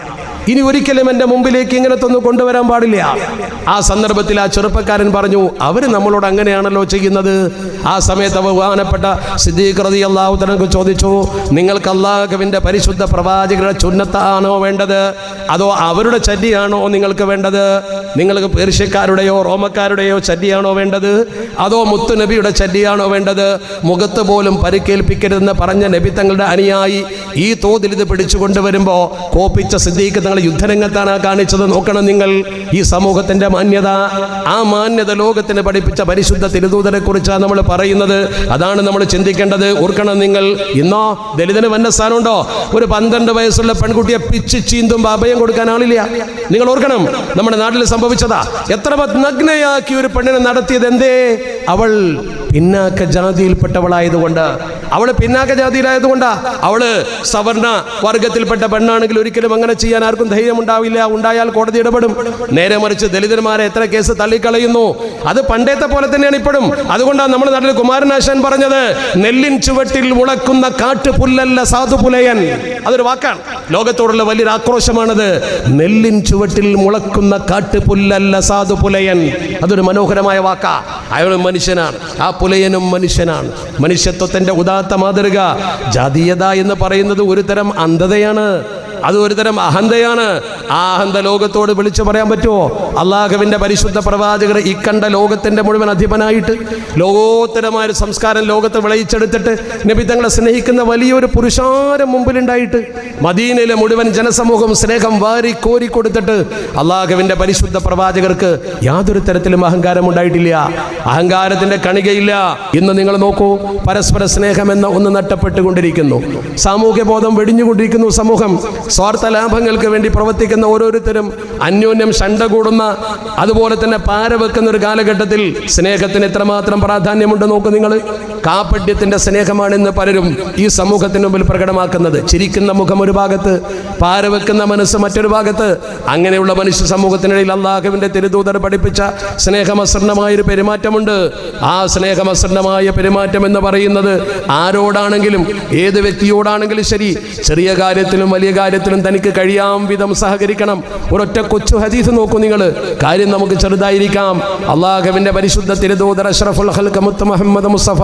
ഇനി ഒരിക്കലും എൻ്റെ മുമ്പിലേക്ക് ഇങ്ങനത്തെ ഒന്ന് കൊണ്ടുവരാൻ പാടില്ല ആ സന്ദർഭത്തിൽ ആ ചെറുപ്പക്കാരൻ പറഞ്ഞു അവർ നമ്മളോട് അങ്ങനെയാണല്ലോ ചെയ്യുന്നത് ആ സമയത്ത് ബഹുമാനപ്പെട്ട സിദ്ദീഖ് റതി അള്ളാഹു തനക്ക് ചോദിച്ചു നിങ്ങൾക്ക് അള്ളാഹുവിൻ്റെ പരിശുദ്ധ പ്രവാചകരുടെ ചുന്നത്താണോ വേണ്ടത് അതോ അവരുടെ ചര്യയാണോ നിങ്ങൾക്ക് വേണ്ടത് നിങ്ങൾക്ക് പേർഷ്യക്കാരുടെയോ റോമക്കാരുടെയോ ചര്യയാണോ വേണ്ടത് അതോ മുത്തുനബിയുടെ ചര്യയാണോ വേണ്ടത് മുഖത്ത് പോലും പരിക്കേൽപ്പിക്കരുതെന്ന് പറഞ്ഞ നബി തങ്ങളുടെ അനുയായി ഈ തോതിൽ ഇത് പിടിച്ചു കൊണ്ടുവരുമ്പോൾ കോപ്പിച്ച സിദ്ദീഖ് തങ്ങൾ യുദ്ധരംഗത്താണ് ആ കാണിച്ചത് നോക്കണം നിങ്ങൾ ഈ സമൂഹത്തിന്റെ മാന്യത ആ മാന്യത ലോകത്തിന് പഠിപ്പിച്ച പരിശുദ്ധ തിരുദൂതരെ കുറിച്ചാണ് നമ്മൾ പറയുന്നത് അതാണ് നമ്മൾ ചിന്തിക്കേണ്ടത് ഓർക്കണം നിങ്ങൾ ഇന്നോ ദലിതന് വന്ന സ്ഥാനമുണ്ടോ ഒരു പന്ത്രണ്ട് വയസ്സുള്ള പെൺകുട്ടിയെ പിച്ച് ചീന്തും അഭയം കൊടുക്കാൻ ആളില്ല നിങ്ങൾ ഓർക്കണം നമ്മുടെ നാട്ടിൽ സംഭവിച്ചതാ എത്ര നഗ്നയാക്കി ഒരു പെണ്ണിനെ നടത്തിയത് എന്തേ അവൾ പിന്നാക്ക ജാതിയിൽപ്പെട്ടവളായതുകൊണ്ട് അവള് പിന്നാക്ക ജാതിയിലായതുകൊണ്ടാ അവള് സവർണ വർഗത്തിൽപ്പെട്ട പെണ്ണാണെങ്കിൽ ഒരിക്കലും അങ്ങനെ ചെയ്യാൻ ആർക്കും ധൈര്യം ഉണ്ടാവില്ല ഉണ്ടായാൽ കോടതി ഇടപെടും നേരെ മറിച്ച് ദലിതന്മാരെ എത്ര കേസ് തള്ളിക്കളയുന്നു അത് പണ്ടത്തെ പോലെ തന്നെയാണ് ഇപ്പോഴും അതുകൊണ്ടാണ് നമ്മുടെ നാട്ടിൽ കുമാരനാശാൻ പറഞ്ഞത് നെല്ലിൻ ചുവട്ടിൽ മുളക്കുന്ന കാട്ടുപുല്ലല്ല സാധുപുലയൻ അതൊരു വാക്കാണ് ലോകത്തോടുള്ള വലിയൊരു ആക്രോശമാണത് നെല്ലിൻ ചുവട്ടിൽ മുളക്കുന്ന കാട്ടുപുല്ലല്ല സാധുപുലയൻ അതൊരു മനോഹരമായ വാക്കാ അയാൾ മനുഷ്യനാണ് ആ പുലയനും മനുഷ്യനാണ് മനുഷ്യത്വത്തിന്റെ ഉദാത്ത മാതൃക ജാതീയത എന്ന് പറയുന്നത് ഒരു തരം അന്ധതയാണ് അത് ഒരു തരം അഹന്തയാണ് ആ അഹന്ത ലോകത്തോട് വിളിച്ചു പറയാൻ പറ്റുമോ അള്ളാഹുവിന്റെ പരിശുദ്ധ പ്രവാചകർ ഇക്കണ്ട ലോകത്തിന്റെ മുഴുവൻ അധിപനായിട്ട് ലോകോത്തരമായ ഒരു സംസ്കാരം ലോകത്ത് വിളയിച്ചെടുത്തിട്ട് നബി തങ്ങളെ സ്നേഹിക്കുന്ന വലിയൊരു പുരുഷാരം മുമ്പിലുണ്ടായിട്ട് മദീനയിലെ മുഴുവൻ ജനസമൂഹം സ്നേഹം വാരി കോരി കൊടുത്തിട്ട് അള്ളാഹുവിന്റെ പരിശുദ്ധ പ്രവാചകർക്ക് യാതൊരു തരത്തിലും അഹങ്കാരം ഉണ്ടായിട്ടില്ല അഹങ്കാരത്തിന്റെ കണികയില്ല ഇന്ന് നിങ്ങൾ നോക്കൂ പരസ്പര സ്നേഹം എന്ന ഒന്ന് നഷ്ടപ്പെട്ടുകൊണ്ടിരിക്കുന്നു സാമൂഹ്യ ബോധം വെടിഞ്ഞുകൊണ്ടിരിക്കുന്നു സമൂഹം സ്വാർത്ഥ ലാഭങ്ങൾക്ക് വേണ്ടി പ്രവർത്തിക്കുന്ന ഓരോരുത്തരും അന്യോന്യം ശണ്ട കൂടുന്ന അതുപോലെ തന്നെ പാര വെക്കുന്ന ഒരു കാലഘട്ടത്തിൽ സ്നേഹത്തിന് എത്രമാത്രം പ്രാധാന്യമുണ്ട് നോക്കൂ നിങ്ങൾ കാപ്പഡ്യത്തിന്റെ സ്നേഹമാണ് ഇന്ന് പലരും ഈ സമൂഹത്തിന് മുമ്പിൽ പ്രകടമാക്കുന്നത് ചിരിക്കുന്ന മുഖം ഒരു ഭാഗത്ത് പാര വെക്കുന്ന മനസ്സ് മറ്റൊരു ഭാഗത്ത് അങ്ങനെയുള്ള മനുഷ്യ സമൂഹത്തിനിടയിൽ അള്ളാഹുവിന്റെ തിരുദൂതർ പഠിപ്പിച്ച സ്നേഹമസൃണമായ ഒരു പെരുമാറ്റമുണ്ട് ആ സ്നേഹമസൃണമായ പെരുമാറ്റം എന്ന് പറയുന്നത് ആരോടാണെങ്കിലും ഏത് വ്യക്തിയോടാണെങ്കിലും ശരി ചെറിയ കാര്യത്തിലും വലിയ കാര്യത്തിലും തനിക്ക് കഴിയാം വിധം സഹകരിക്കണം ഒരൊറ്റ കൊച്ചു ഹദീസ് നോക്കൂ നിങ്ങൾ കാര്യം നമുക്ക് ചെറുതായിരിക്കാം അള്ളാഹുവിന്റെ പരിശുദ്ധ തിരുദൂതർ അഷ്റഫുൽ ഹൽക്ക് മുത്ത് മുഹമ്മദ് മുസ്തഫ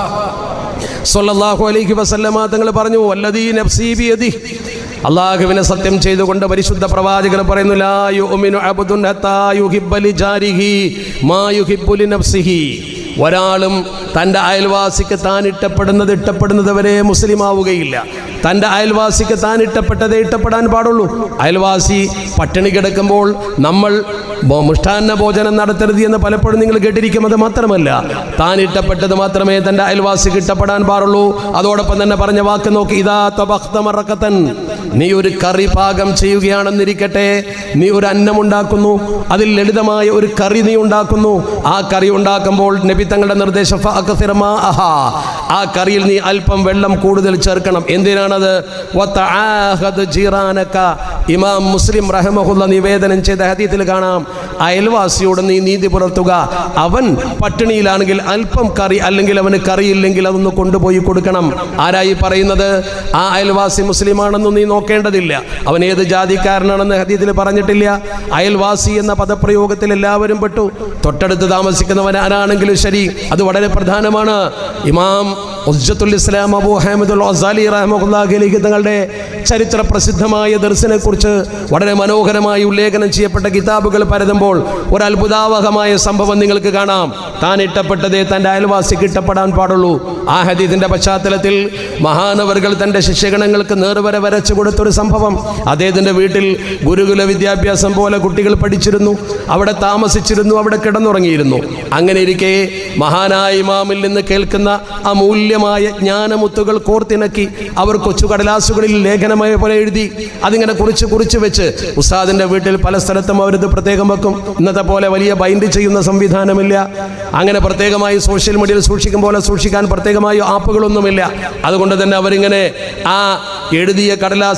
സല്ലല്ലാഹു അലൈഹി വസല്ലമ തങ്ങൾ പറഞ്ഞു വല്ലദീ നഫ്സീ ബിയദി അള്ളാഹുവിനെ സത്യം ചെയ്തുകൊണ്ട് പരിശുദ്ധ പ്രവാചകൻ പറയുന്നു ലാ യുഅ്മിനു അബ്ദുൻ ഹത്താ യുഹിബ്ബ ലിജാരിഹി മാ യുഹിബ്ബു ലിനഫ്സിഹി ഒരാളും തൻ്റെ അയൽവാസിക്ക് താൻ ഇഷ്ടപ്പെടുന്നത് ഇഷ്ടപ്പെടുന്നത് വരെ മുസ്ലിം ആവുകയില്ല തൻ്റെ അയൽവാസിക്ക് താൻ ഇഷ്ടപ്പെട്ടതേ ഇഷ്ടപ്പെടാൻ പാടുള്ളൂ അയൽവാസി പട്ടിണി കിടക്കുമ്പോൾ നമ്മൾ ഭോ- മിഷ്ടാന്ന ഭോജനം നടത്തരുത് എന്ന് പലപ്പോഴും നിങ്ങൾ കേട്ടിരിക്കും അത് മാത്രമല്ല താൻ ഇഷ്ടപ്പെട്ടത് മാത്രമേ തൻ്റെ അയൽവാസിക്ക് ഇഷ്ടപ്പെടാൻ പാടുള്ളൂ അതോടൊപ്പം തന്നെ പറഞ്ഞ വാക്ക് നോക്കി ഇതാ ത്വബഖ്തമറക്കത്തൻ നീ ഒരു കറി പാകം ചെയ്യുകയാണെന്നിരിക്കട്ടെ നീ ഒരു അന്നം ഉണ്ടാക്കുന്നു അതിൽ ലളിതമായ ഒരു കറി നീ ഉണ്ടാക്കുന്നു ആ കറി ഉണ്ടാക്കുമ്പോൾ നബി തങ്ങളുടെ നിർദ്ദേശം ഫഅക്സിർ മാഅഹ. ആ കറിയിൽ നീ അല്പം വെള്ളം കൂടുതൽ ചേർക്കണം എന്തിനാണത് വതആഹദ് ജീറാനക. ഇമാം മുസ്ലിം റഹ്മഹുല്ല നിവേദനം ചെയ്ത ഹദീത്തിൽ കാണാം അയൽവാസിയോട് നീ നീതി പുലർത്തുക അവൻ പട്ടിണിയിലാണെങ്കിൽ അല്പം കറി അല്ലെങ്കിൽ അവന് കറിയില്ലെങ്കിൽ അതൊന്ന് കൊണ്ടുപോയി കൊടുക്കണം ആരായി പറയുന്നത് ആ അയൽവാസി മുസ്ലിമാണെന്ന് നീ നോക്കേണ്ടതില്ല അവൻ ഏത് ജാതിക്കാരനാണെന്ന് ഹദീത്തിൽ പറഞ്ഞിട്ടില്ല അയൽവാസി എന്ന പദപ്രയോഗത്തിൽ എല്ലാവരും പെട്ടു തൊട്ടടുത്ത് താമസിക്കുന്നവൻ ആരാണെങ്കിലും ശരി അത് വളരെ പ്രധാനമാണ് ഇമാം ഉസ്ജത്തുൽ ഇസ്ലാം അബു അഹമ്മദുൽ അസാലി റഹ്മുല്ലാഖിലേക്ക് തങ്ങളുടെ ചരിത്ര പ്രസിദ്ധമായ ദർശനെ കുറിച്ച് വളരെ മനോഹരമായി ഉല്ലേഖനം ചെയ്യപ്പെട്ട കിതാബുകൾ പരതുമ്പോൾ ഒരു അത്ഭുതാവഹമായ സംഭവം നിങ്ങൾക്ക് കാണാം താൻ ഇഷ്ടപ്പെട്ടതേ തൻ്റെ അയൽവാസിക്ക് ഇഷ്ടപ്പെടാൻ പാടുള്ളൂ ആ ഹദീദിന്റെ പശ്ചാത്തലത്തിൽ മഹാനവറുകൾ തൻ്റെ ശിഷ്യഗണങ്ങൾക്ക് നേർവര വരച്ചു കൊടുത്തൊരു സംഭവം അദ്ദേഹത്തിൻ്റെ വീട്ടിൽ ഗുരുകുല വിദ്യാഭ്യാസം പോലെ കുട്ടികൾ പഠിച്ചിരുന്നു അവിടെ താമസിച്ചിരുന്നു അവിടെ കിടന്നുറങ്ങിയിരുന്നു അങ്ങനെ ഇരിക്കെ മഹാനായ ഇമാമിൽ നിന്ന് കേൾക്കുന്ന അമൂല്യമായ ജ്ഞാനമുത്തുകൾ കോർത്തിണക്കി അവർ കൊച്ചു കടലാസുകളിൽ ലേഖനമായ പോലെ എഴുതി അതിങ്ങനെ കുറിച്ച് കുറിച്ച് വെച്ച് ഉസ്താദിന്റെ വീട്ടിൽ പല സ്ഥലത്തും അവരിത് പ്രത്യേകം വെക്കും ഇന്നത്തെ പോലെ വലിയ ബൈൻഡ് ചെയ്യുന്ന സംവിധാനമില്ല അങ്ങനെ പ്രത്യേകമായി സോഷ്യൽ മീഡിയയിൽ സൂക്ഷിക്കും പോലെ സൂക്ഷിക്കാൻ പ്രത്യേകമായി ആപ്പുകളൊന്നുമില്ല അതുകൊണ്ട് തന്നെ അവരിങ്ങനെ ആ എഴുതിയ കടലാസ്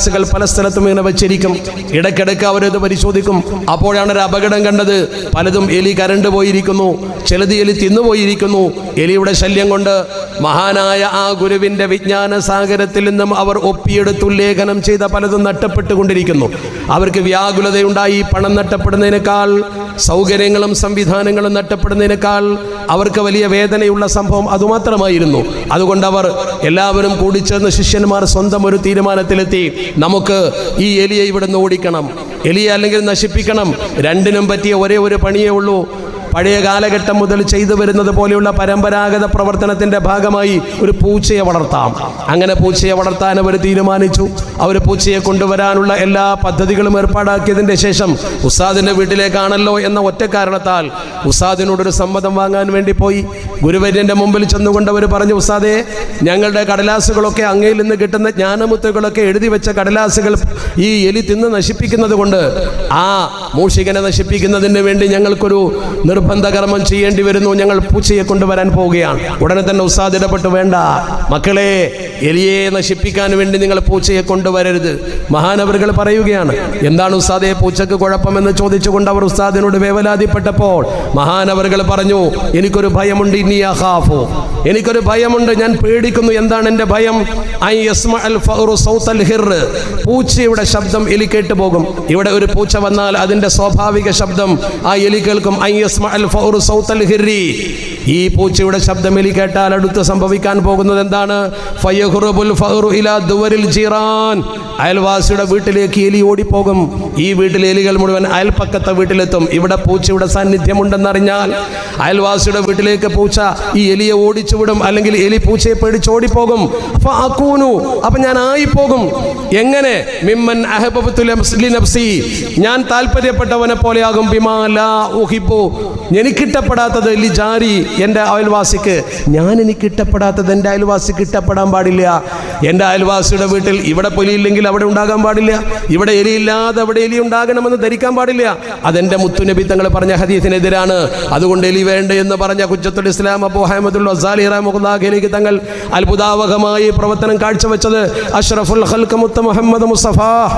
കടലാസുകൾ പല സ്ഥലത്തും ഇങ്ങനെ വെച്ചിരിക്കും ഇടയ്ക്കിടയ്ക്ക് അവരത് പരിശോധിക്കും അപ്പോഴാണ് ഒരു അപകടം കണ്ടത് പലതും എലി കരണ്ട് പോയിരിക്കുന്നു ചിലത് എലി തിന്നുപോയിരിക്കുന്നു എലിയുടെ ശല്യം കൊണ്ട് മഹാനായ ആ ഗുരുവിന്റെ വിജ്ഞാന സാഗരത്തിൽ നിന്നും അവർ ഒപ്പിയെടുത്ത് ഉല്ലേഖനം ചെയ്ത പലതും നഷ്ടപ്പെട്ടുകൊണ്ടിരിക്കുന്നു അവർക്ക് വ്യാകുലതയുണ്ടായി പണം നഷ്ടപ്പെടുന്നതിനേക്കാൾ സൗകര്യങ്ങളും സംവിധാനങ്ങളും നഷ്ടപ്പെടുന്നതിനേക്കാൾ അവർക്ക് വലിയ വേദനയുള്ള സംഭവം അതുമാത്രമായിരുന്നു അതുകൊണ്ട് അവർ എല്ലാവരും കൂടിച്ചേർന്ന് ശിഷ്യന്മാർ സ്വന്തം ഒരു തീരുമാനത്തിലെത്തി നമുക്ക് ഈ എലിയെ ഇവിടെ നിന്ന് ഓടിക്കണം എലിയെ അല്ലെങ്കിൽ നശിപ്പിക്കണം രണ്ടിനും പറ്റിയ ഒരേ ഒരു പണിയേ ഉള്ളൂ പഴയ കാലഘട്ടം മുതൽ ചെയ്തു വരുന്നത് പോലെയുള്ള പരമ്പരാഗത പ്രവർത്തനത്തിന്റെ ഭാഗമായി ഒരു പൂച്ചയെ വളർത്താം അങ്ങനെ പൂച്ചയെ വളർത്താൻ അവർ തീരുമാനിച്ചു അവർ പൂച്ചയെ കൊണ്ടുവരാനുള്ള എല്ലാ പദ്ധതികളും ഏർപ്പാടാക്കിയതിന്റെ ശേഷം ഉസ്താദിന്റെ വീട്ടിലേക്കാണല്ലോ എന്ന ഒറ്റ കാരണത്താൽ ഉസ്താദിനോടൊരു സമ്മതം വാങ്ങാൻ വേണ്ടി പോയി ഗുരുവര്യന്റെ മുമ്പിൽ ചെന്നുകൊണ്ട് അവർ പറഞ്ഞു ഉസ്താദെ ഞങ്ങളുടെ കടലാസുകളൊക്കെ അങ്ങയിൽ നിന്ന് കിട്ടുന്ന ജ്ഞാനമുത്തുകളൊക്കെ എഴുതി വെച്ച കടലാസുകൾ ഈ എലി തിന്ന് നശിപ്പിക്കുന്നത് കൊണ്ട് ആ മൂഷികനെ നശിപ്പിക്കുന്നതിന് വേണ്ടി ഞങ്ങൾക്കൊരു നിർബന്ധ കർമ്മം ചെയ്യേണ്ടി വരുന്നു ഞങ്ങൾ പൂച്ചയെ കൊണ്ടുവരാൻ പോവുകയാണ് ഉടനെ തന്നെ ഉസ്താദ് ഇടപെട്ട് വേണ്ട മക്കളെ എലിയെ നശിപ്പിക്കാൻ വേണ്ടി നിങ്ങൾ പൂച്ചയെ കൊണ്ടുവരരുത് മഹാനവറുകൾ പറയുകയാണ് എന്താണ് ഉസ്താദെ പൂച്ചക്ക് കുഴപ്പമെന്ന് ചോദിച്ചുകൊണ്ട് അവർ ഉസ്താദിനോട് വേവലാതിപ്പെട്ടപ്പോൾ മഹാനവറുകൾ പറഞ്ഞു എനിക്കൊരു ഭയമുണ്ട് ഇനി അഹാഫോ എനിക്കൊരു ഭയമുണ്ട് ഞാൻ പേടിക്കുന്നു എന്താണ് എൻ്റെ ഭയം ഐ യസ്മ അൽ ഫൗറു സൗത്തൽ ഹിർ പൂച്ചയുടെ ശബ്ദം എലി കേട്ടു പോകും ഇവിടെ ഒരു പൂച്ച വന്നാൽ അതിൻ്റെ സ്വാഭാവിക ശബ്ദം ആ എലി കേൾക്കും ഐ യസ്മ അൽ ഫൗറു സൗത്തൽ ഹിറി ഈ പൂച്ചയുടെ ശബ്ദം എലി കേട്ടാൽ അടുത്ത് സംഭവിക്കാൻ പോകുന്നത് എന്താണ് ഫയഹുറുബുൽ ഫൗറു ഇലാ ദുവരിൽ ജീറാൻ അയൽവാസിയുടെ വീട്ടിലേക്ക് എലി ഓടിപ്പോകും ഈ വീട്ടിലെ എലികൾ മുഴുവൻ അയൽപ്പക്കത്തെ വീട്ടിലെത്തും ഇവിടെ പൂച്ചയുടെ സാന്നിധ്യമുണ്ടെന്നറിഞ്ഞാൽ അയൽവാസിയുടെ വീട്ടിലേക്ക് പൂച്ച ഈ എലിയെ ഓടിച്ചു വിടും അല്ലെങ്കിൽ എലി പൂച്ചയെ പേടിച്ച് ഓടിപ്പോകും അപ്പൊ അക്കൂനു അപ്പൊ ഞാൻ ആയിപ്പോകും എങ്ങനെ മിമ്മൻ അഹബബത്തു ലംസ് ലിനഫ്സി ഞാൻ താല്പര്യപ്പെട്ടവനെ പോലെയാകും ബിമാ ലാ ഉഹിബ്ബു എനിക്കിട്ടപ്പെടാത്തത് ലിജാരി എൻ്റെ അയൽവാസിക്ക് ഞാൻ എനിക്ക് ഇഷ്ടപ്പെടാത്തത് എൻ്റെ അയൽവാസിക്ക് ഇഷ്ടപ്പെടാൻ പാടില്ല എൻ്റെ അയൽവാസിയുടെ വീട്ടിൽ ഇവിടെ പൊലിയില്ലെങ്കിൽ അവിടെ ഉണ്ടാകാൻ പാടില്ല ഇവിടെ എലിയില്ലാതെ അവിടെ എലി ഉണ്ടാകണമെന്ന് ധരിക്കാൻ പാടില്ല അതെൻ്റെ മുത്തുനബി തങ്ങൾ പറഞ്ഞ ഹദീസിനെതിരാണ് അതുകൊണ്ട് എലി വേണ്ട എന്ന് പറഞ്ഞ കുറ്റത്തുൽ ഇസ്ലാം അബു അഹമ്മദുൽ വസാലി റഹ്മുല്ലാഖിലേക്ക് തങ്ങൾ അത്ഭുതാവഹമായി പ്രവർത്തനം കാഴ്ചവെച്ചത് അഷ്റഫുൽ ഖൽക്ക് മുത്ത മുഹമ്മദ് മുസ്തഫ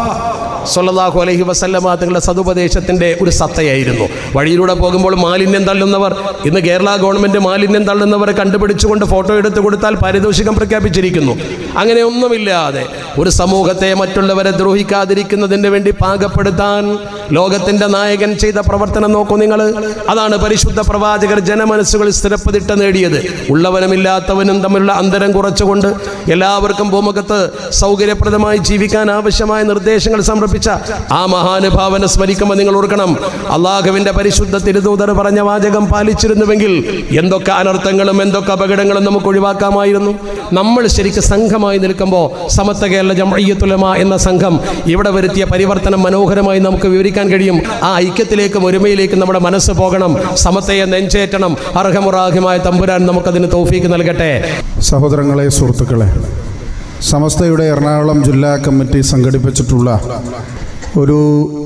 സല്ലല്ലാഹു അലൈഹി വസല്ലമ തങ്ങളുടെ സതുപദേശത്തിന്റെ ഒരു സത്തയായിരുന്നു വഴിയിലൂടെ പോകുമ്പോൾ മാലിന്യം തള്ളുന്നവർ ഇന്ന് കേരള ഗവൺമെന്റ് മാലിന്യം തള്ളുന്നവരെ കണ്ടുപിടിച്ചുകൊണ്ട് ഫോട്ടോ എടുത്തു കൊടുത്താൽ പാരിതോഷികം പ്രഖ്യാപിച്ചിരിക്കുന്നു അങ്ങനെ ഒന്നുമില്ലാതെ ഒരു സമൂഹത്തെ മറ്റുള്ളവരെ ദ്രോഹിക്കാതിരിക്കുന്നതിന് വേണ്ടി പാകപ്പെടുത്താൻ ലോകത്തിന്റെ നായകൻ ചെയ്ത പ്രവർത്തനം നോക്കൂ നിങ്ങൾ അതാണ് പരിശുദ്ധ പ്രവാചകർ ജനമനസ്സുകളിൽ സ്ഥിരപ്പതിട്ട നേടിയത് ഉള്ളവനും ഇല്ലാത്തവനും തമ്മിലുള്ള അന്തരം കുറച്ചുകൊണ്ട് എല്ലാവർക്കും ഭൂമുഖത്ത് സൗകര്യപ്രദമായി ജീവിക്കാൻ ആവശ്യമായ നിർദ്ദേശങ്ങൾ സമർപ്പിച്ച ആ മഹാനുഭാവനെ സ്മരിക്കുമ്പോൾ നിങ്ങൾ ഓർക്കണം അള്ളാഹുവിന്റെ പരിശുദ്ധ തിരുദൂതർ പറഞ്ഞ വാചകം പാലിച്ചിരുന്നുവെങ്കിൽ എന്തൊക്കെ അനർത്ഥങ്ങളും എന്തൊക്കെ അപകടങ്ങളും നമുക്ക് ഒഴിവാക്കാമായിരുന്നു നമ്മൾ ശരിക്കും സംഘമായി നിൽക്കുമ്പോൾ സമത്വ കേരള ജമയ്യത്തുലമ എന്ന സംഘം ഇവിടെ വരുത്തിയ പരിവർത്തനം മനോഹരമായി നമുക്ക് വിവരിക്കാൻ കഴിയും ആ ഐക്യത്തിലേക്കും ഒരുമയിലേക്കും നമ്മുടെ മനസ്സ് പോകണം സമത്വയെ നെഞ്ചേറ്റണം അർഹമുറാഹിമായ തമ്പുരാൻ നമുക്കതിന് തൗഫീക്ക് നൽകട്ടെ സഹോദരങ്ങളെ സുഹൃത്തുക്കളെ സമസ്തയുടെ എറണാകുളം ജില്ലാ കമ്മിറ്റി സംഘടിപ്പിച്ചിട്ടുള്ള ഒരു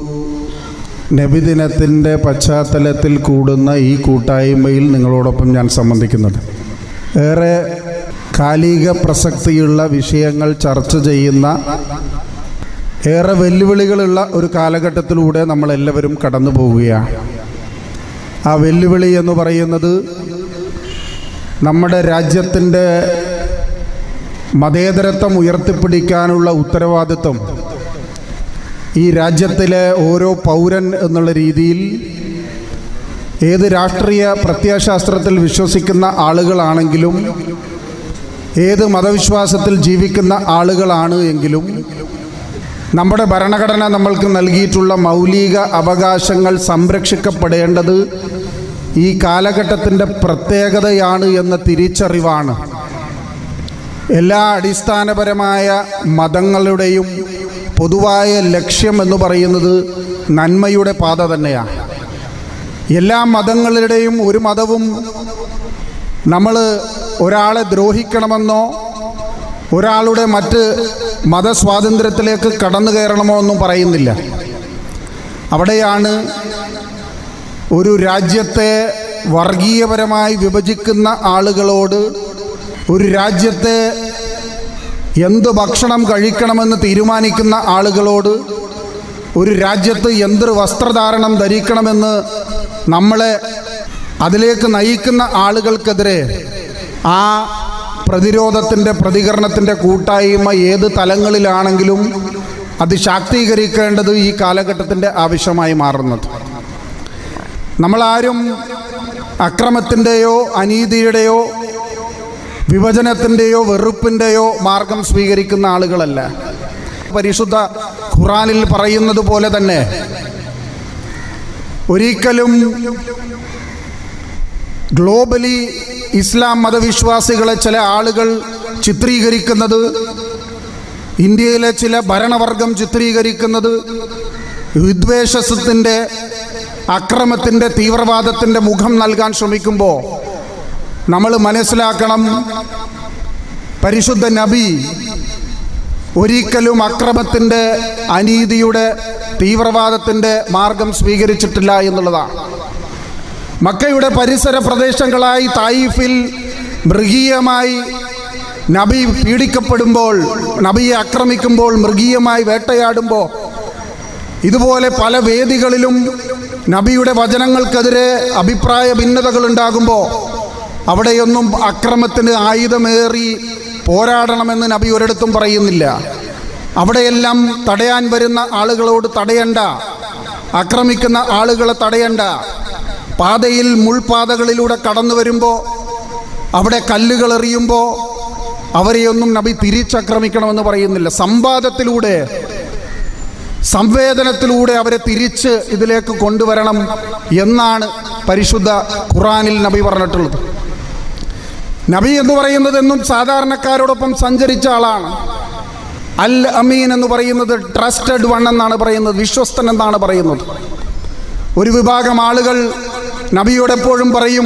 നബിദിനത്തിൻ്റെ പശ്ചാത്തലത്തിൽ കൂടുന്ന ഈ കൂട്ടായ്മയിൽ നിങ്ങളോടൊപ്പം ഞാൻ സംബന്ധിക്കുന്നത് ഏറെ കാലിക പ്രസക്തിയുള്ള വിഷയങ്ങൾ ചർച്ച ചെയ്യുന്ന ഏറെ വെല്ലുവിളികളുള്ള ഒരു കാലഘട്ടത്തിലൂടെ നമ്മളെല്ലാവരും കടന്നു പോവുകയാണ് ആ വെല്ലുവിളി എന്ന് പറയുന്നത് നമ്മുടെ രാജ്യത്തിൻ്റെ മതേതരത്വം ഉയർത്തിപ്പിടിക്കാനുള്ള ഉത്തരവാദിത്വം ഈ രാജ്യത്തിലെ ഓരോ പൗരൻ എന്നുള്ള രീതിയിൽ ഏത് രാഷ്ട്രീയ പ്രത്യയശാസ്ത്രത്തിൽ വിശ്വസിക്കുന്ന ആളുകളാണെങ്കിലും ഏത് മതവിശ്വാസത്തിൽ ജീവിക്കുന്ന ആളുകളാണ് എങ്കിലും നമ്മുടെ ഭരണഘടന നമ്മൾക്ക് നൽകിയിട്ടുള്ള മൗലിക അവകാശങ്ങൾ സംരക്ഷിക്കപ്പെടേണ്ടത് ഈ കാലഘട്ടത്തിൻ്റെ പ്രത്യേകതയാണ് എന്ന തിരിച്ചറിവാണ് എല്ലാ അടിസ്ഥാനപരമായ മതങ്ങളുടെയും പൊതുവായ ലക്ഷ്യം എന്ന് പറയുന്നത് നന്മയുടെ പാത തന്നെയാണ് എല്ലാ മതങ്ങളുടെയും ഒരു മതവും നമ്മൾ ഒരാളെ ദ്രോഹിക്കണമെന്നോ ഒരാളുടെ മറ്റ് മതസ്വാതന്ത്ര്യത്തിലേക്ക് കടന്നു കയറണമോ ഒന്നും പറയുന്നില്ല അവിടെയാണ് ഒരു രാജ്യത്തെ വർഗീയപരമായി വിഭജിക്കുന്ന ആളുകളോട് ഒരു രാജ്യത്തെ എന്ത് ഭക്ഷണം കഴിക്കണമെന്ന് തീരുമാനിക്കുന്ന ആളുകളോട് ഒരു രാജ്യത്ത് എന്ത് വസ്ത്രധാരണം ധരിക്കണമെന്ന് നമ്മളെ അതിലേക്ക് നയിക്കുന്ന ആളുകൾക്കെതിരെ ആ പ്രതിരോധത്തിൻ്റെ പ്രതികരണത്തിൻ്റെ കൂട്ടായ്മ ഏത് തലങ്ങളിലാണെങ്കിലും അത് ശാക്തീകരിക്കേണ്ടത് ഈ കാലഘട്ടത്തിൻ്റെ ആവശ്യമായി മാറുന്നത് നമ്മളാരും അക്രമത്തിൻ്റെയോ അനീതിയുടെയോ വിഭജനത്തിൻ്റെയോ വെറുപ്പിൻ്റെയോ മാർഗം സ്വീകരിക്കുന്ന ആളുകളല്ല പരിശുദ്ധ ഖുറാനിൽ പറയുന്നത് പോലെ തന്നെ ഒരിക്കലും ഗ്ലോബലി ഇസ്ലാം മതവിശ്വാസികളെ ചില ആളുകൾ ചിത്രീകരിക്കുന്നത് ഇന്ത്യയിലെ ചില ഭരണവർഗം ചിത്രീകരിക്കുന്നത് വിദ്വേഷത്തിൻ്റെ അക്രമത്തിൻ്റെ തീവ്രവാദത്തിൻ്റെ മുഖം നൽകാൻ ശ്രമിക്കുമ്പോൾ നമ്മൾ മനസ്സിലാക്കണം പരിശുദ്ധ നബി ഒരിക്കലും അക്രമത്തിൻ്റെ അനീതിയുടെ തീവ്രവാദത്തിൻ്റെ മാർഗം സ്വീകരിച്ചിട്ടില്ല എന്നുള്ളതാണ് മക്കയുടെ പരിസര പ്രദേശങ്ങളായി തായിഫിൽ മൃഗീയമായി നബി പീഡിക്കപ്പെടുമ്പോൾ നബിയെ ആക്രമിക്കുമ്പോൾ മൃഗീയമായി വേട്ടയാടുമ്പോൾ ഇതുപോലെ പല വേദികളിലും നബിയുടെ വചനങ്ങൾക്കെതിരെ അഭിപ്രായ ഭിന്നതകൾ ഉണ്ടാകുമ്പോൾ അവിടെയൊന്നും അക്രമത്തിന് ആയുധമേറി പോരാടണമെന്ന് നബി ഒരിടത്തും പറയുന്നില്ല അവിടെയെല്ലാം തടയാൻ വരുന്ന ആളുകളോട് തടയണ്ട ആക്രമിക്കുന്ന ആളുകളെ തടയണ്ട പാതയിൽ മുൾപാതകളിലൂടെ കടന്നു വരുമ്പോൾ അവിടെ കല്ലുകൾ എറിയുമ്പോൾ അവരെയൊന്നും നബി തിരിച്ചക്രമിക്കണമെന്ന് പറയുന്നില്ല സംവാദത്തിലൂടെ സംവേദനത്തിലൂടെ അവരെ തിരിച്ച് ഇതിലേക്ക് കൊണ്ടുവരണം എന്നാണ് പരിശുദ്ധ ഖുറാനിൽ നബി പറഞ്ഞിട്ടുള്ളത് നബി എന്ന് പറയുന്നത് എന്നും സാധാരണക്കാരോടൊപ്പം സഞ്ചരിച്ച ആളാണ് അൽ അമീൻ എന്ന് പറയുന്നത് ട്രസ്റ്റഡ് വൺ എന്നാണ് പറയുന്നത് വിശ്വസ്തൻ എന്നാണ് പറയുന്നത് ഒരു വിഭാഗം ആളുകൾ നബിയോട് എപ്പോഴും പറയും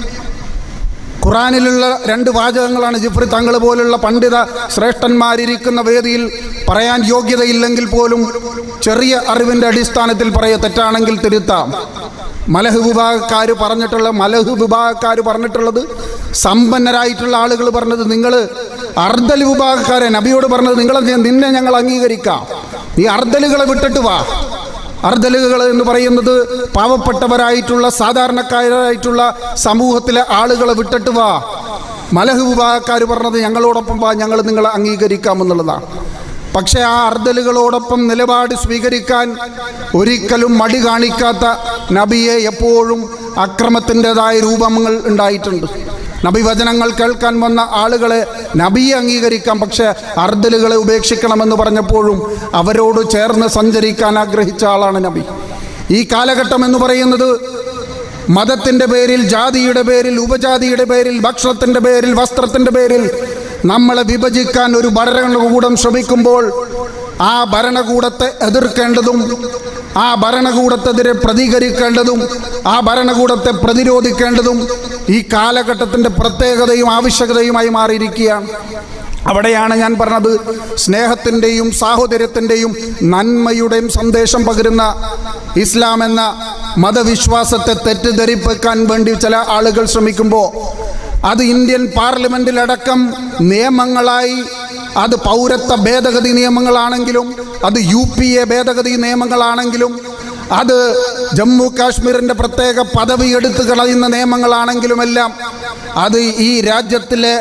ഖുറാനിലുള്ള രണ്ട് വാചകങ്ങളാണ് ജിഫ്രി തങ്ങൾ പോലുള്ള പണ്ഡിത ശ്രേഷ്ഠന്മാരിരിക്കുന്ന വേദിയിൽ പറയാൻ യോഗ്യതയില്ലെങ്കിൽ പോലും ചെറിയ അറിവിൻ്റെ അടിസ്ഥാനത്തിൽ പറയ തെറ്റാണെങ്കിൽ തിരുത്താം മലഹ് വിഭാഗക്കാർ പറഞ്ഞിട്ടുള്ള മലഹ് വിഭാഗക്കാർ പറഞ്ഞിട്ടുള്ളത് സമ്പന്നരായിട്ടുള്ള ആളുകൾ പറഞ്ഞത് നിങ്ങൾ അർദ്ധൽ വിഭാഗക്കാരെ നബിയോട് പറഞ്ഞത് നിങ്ങളെ നിന്നെ ഞങ്ങൾ അംഗീകരിക്കാം നീ അർദ്ധലുകളെ വിട്ടിട്ട് വാ അർദ്ധലുകൾ എന്ന് പറയുന്നത് പാവപ്പെട്ടവരായിട്ടുള്ള സാധാരണക്കാരായിട്ടുള്ള സമൂഹത്തിലെ ആളുകളെ വിട്ടിട്ട് വാ മലഹ് വിഭാഗക്കാർ പറഞ്ഞത് ഞങ്ങളോടൊപ്പം വാ ഞങ്ങൾ നിങ്ങളെ അംഗീകരിക്കാമെന്നുള്ളതാണ് പക്ഷേ ആ അർദ്ധലുകളോടൊപ്പം നിലപാട് സ്വീകരിക്കാൻ ഒരിക്കലും മടി കാണിക്കാത്ത നബിയെ എപ്പോഴും അക്രമത്തിൻ്റെതായ രൂപങ്ങൾ ഉണ്ടായിട്ടുണ്ട് നബി വചനങ്ങൾ കേൾക്കാൻ വന്ന ആളുകളെ നബിയെ അംഗീകരിക്കാം പക്ഷേ അർദ്ധലുകളെ ഉപേക്ഷിക്കണമെന്ന് പറഞ്ഞപ്പോഴും അവരോട് ചേർന്ന് സഞ്ചരിക്കാൻ ആഗ്രഹിച്ച ആളാണ് നബി ഈ കാലഘട്ടം എന്ന് പറയുന്നത് മതത്തിൻ്റെ പേരിൽ ജാതിയുടെ പേരിൽ ഉപജാതിയുടെ പേരിൽ ഭക്ഷണത്തിൻ്റെ പേരിൽ വസ്ത്രത്തിൻ്റെ പേരിൽ നമ്മളെ വിഭജിക്കാൻ ഒരു ഭരണകൂടം ശ്രമിക്കുമ്പോൾ ആ ഭരണകൂടത്തെ എതിർക്കേണ്ടതും ആ ഭരണകൂടത്തെതിരെ പ്രതികരിക്കേണ്ടതും ആ ഭരണകൂടത്തെ പ്രതിരോധിക്കേണ്ടതും ഈ കാലഘട്ടത്തിൻ്റെ പ്രത്യേകതയും ആവശ്യകതയുമായി മാറിയിരിക്കുകയാണ് അവിടെയാണ് ഞാൻ പറഞ്ഞത് സ്നേഹത്തിൻ്റെയും സാഹോദര്യത്തിൻ്റെയും നന്മയുടെയും സന്ദേശം പകരുന്ന ഇസ്ലാം എന്ന മതവിശ്വാസത്തെ തെറ്റിദ്ധരിപ്പിക്കാൻ വേണ്ടി ചില ആളുകൾ ശ്രമിക്കുമ്പോൾ അത് ഇന്ത്യൻ പാർലമെൻറ്റിലടക്കം നിയമങ്ങളായി അത് പൗരത്വ ഭേദഗതി നിയമങ്ങളാണെങ്കിലും അത് യു പി എ ഭേദഗതി നിയമങ്ങളാണെങ്കിലും അത് ജമ്മു കാശ്മീരിൻ്റെ പ്രത്യേക പദവി എടുത്തു കളയുന്ന നിയമങ്ങളാണെങ്കിലുമെല്ലാം അത് ഈ രാജ്യത്തിലെ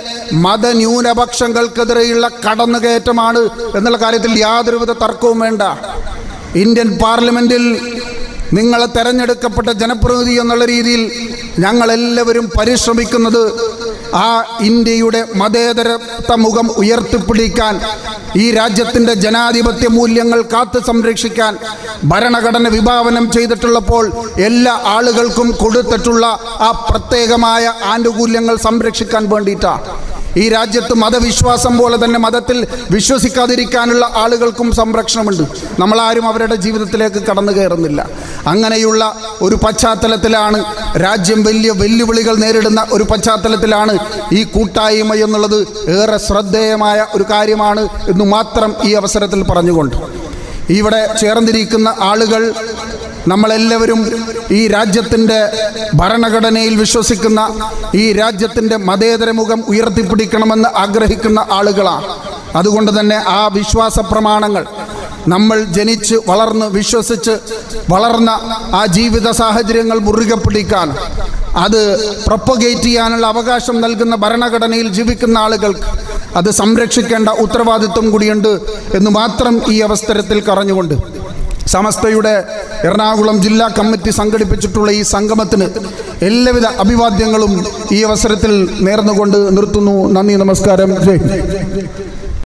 മതന്യൂനപക്ഷങ്ങൾക്കെതിരെയുള്ള കടന്നുകയറ്റമാണ് എന്നുള്ള കാര്യത്തിൽ യാതൊരുവിധ തർക്കവും വേണ്ട ഇന്ത്യൻ പാർലമെൻറ്റിൽ നിങ്ങളെ തെരഞ്ഞെടുക്കപ്പെട്ട ജനപ്രതിനിധി എന്നുള്ള രീതിയിൽ ഞങ്ങളെല്ലാവരും പരിശ്രമിക്കുന്നത് ആ ഇന്ത്യയുടെ മതേതരത്വ മുഖം ഉയർത്തിപ്പിടിക്കാൻ ഈ രാജ്യത്തിൻ്റെ ജനാധിപത്യ മൂല്യങ്ങൾ കാത്തു സംരക്ഷിക്കാൻ ഭരണഘടന വിഭാവനം ചെയ്തിട്ടുള്ളപ്പോൾ എല്ലാ ആളുകൾക്കും കൊടുത്തിട്ടുള്ള ആ പ്രത്യേകമായ ആനുകൂല്യങ്ങൾ സംരക്ഷിക്കാൻ വേണ്ടിയിട്ടാണ് ഈ രാജ്യത്ത് മതവിശ്വാസം പോലെ തന്നെ മതത്തിൽ വിശ്വസിക്കാതിരിക്കാനുള്ള ആളുകൾക്കും സംരക്ഷണമുണ്ട് നമ്മളാരും അവരുടെ ജീവിതത്തിലേക്ക് കടന്നു കയറുന്നില്ല അങ്ങനെയുള്ള ഒരു പശ്ചാത്തലത്തിലാണ് രാജ്യം വലിയ വെല്ലുവിളികൾ നേരിടുന്ന ഒരു പശ്ചാത്തലത്തിലാണ് ഈ കൂട്ടായ്മ എന്നുള്ളത് ഏറെ ശ്രദ്ധേയമായ ഒരു കാര്യമാണ് എന്ന് മാത്രം ഈ അവസരത്തിൽ പറഞ്ഞുകൊണ്ട് ഇവിടെ ചേർന്നിരിക്കുന്ന ആളുകൾ നമ്മളെല്ലാവരും ഈ രാജ്യത്തിൻ്റെ ഭരണഘടനയിൽ വിശ്വസിക്കുന്ന ഈ രാജ്യത്തിൻ്റെ മതേതര മുഖം ഉയർത്തിപ്പിടിക്കണമെന്ന് ആഗ്രഹിക്കുന്ന ആളുകളാണ് അതുകൊണ്ട് തന്നെ ആ വിശ്വാസ പ്രമാണങ്ങൾ നമ്മൾ ജനിച്ച് വളർന്ന് വിശ്വസിച്ച് വളർന്ന ആ ജീവിത സാഹചര്യങ്ങൾ മുറുകെ പിടിക്കാൻ അത് പ്രൊപ്പഗേറ്റ് ചെയ്യാനുള്ള അവകാശം നൽകുന്ന ഭരണഘടനയിൽ ജീവിക്കുന്ന ആളുകൾക്ക് അത് സംരക്ഷിക്കേണ്ട ഉത്തരവാദിത്വം കൂടിയുണ്ട് എന്ന് മാത്രം ഈ അവസരത്തിൽ കറഞ്ഞുകൊണ്ട് സമസ്തയുടെ എറണാകുളം ജില്ലാ കമ്മിറ്റി സംഘടിപ്പിച്ചിട്ടുള്ള ഈ സംഗമത്തിന് എല്ലാവിധ അഭിവാദ്യങ്ങളും ഈ അവസരത്തിൽ നേർന്നുകൊണ്ട് നിർത്തുന്നു നന്ദി നമസ്കാരം ജയ് ഹിന്ദ്.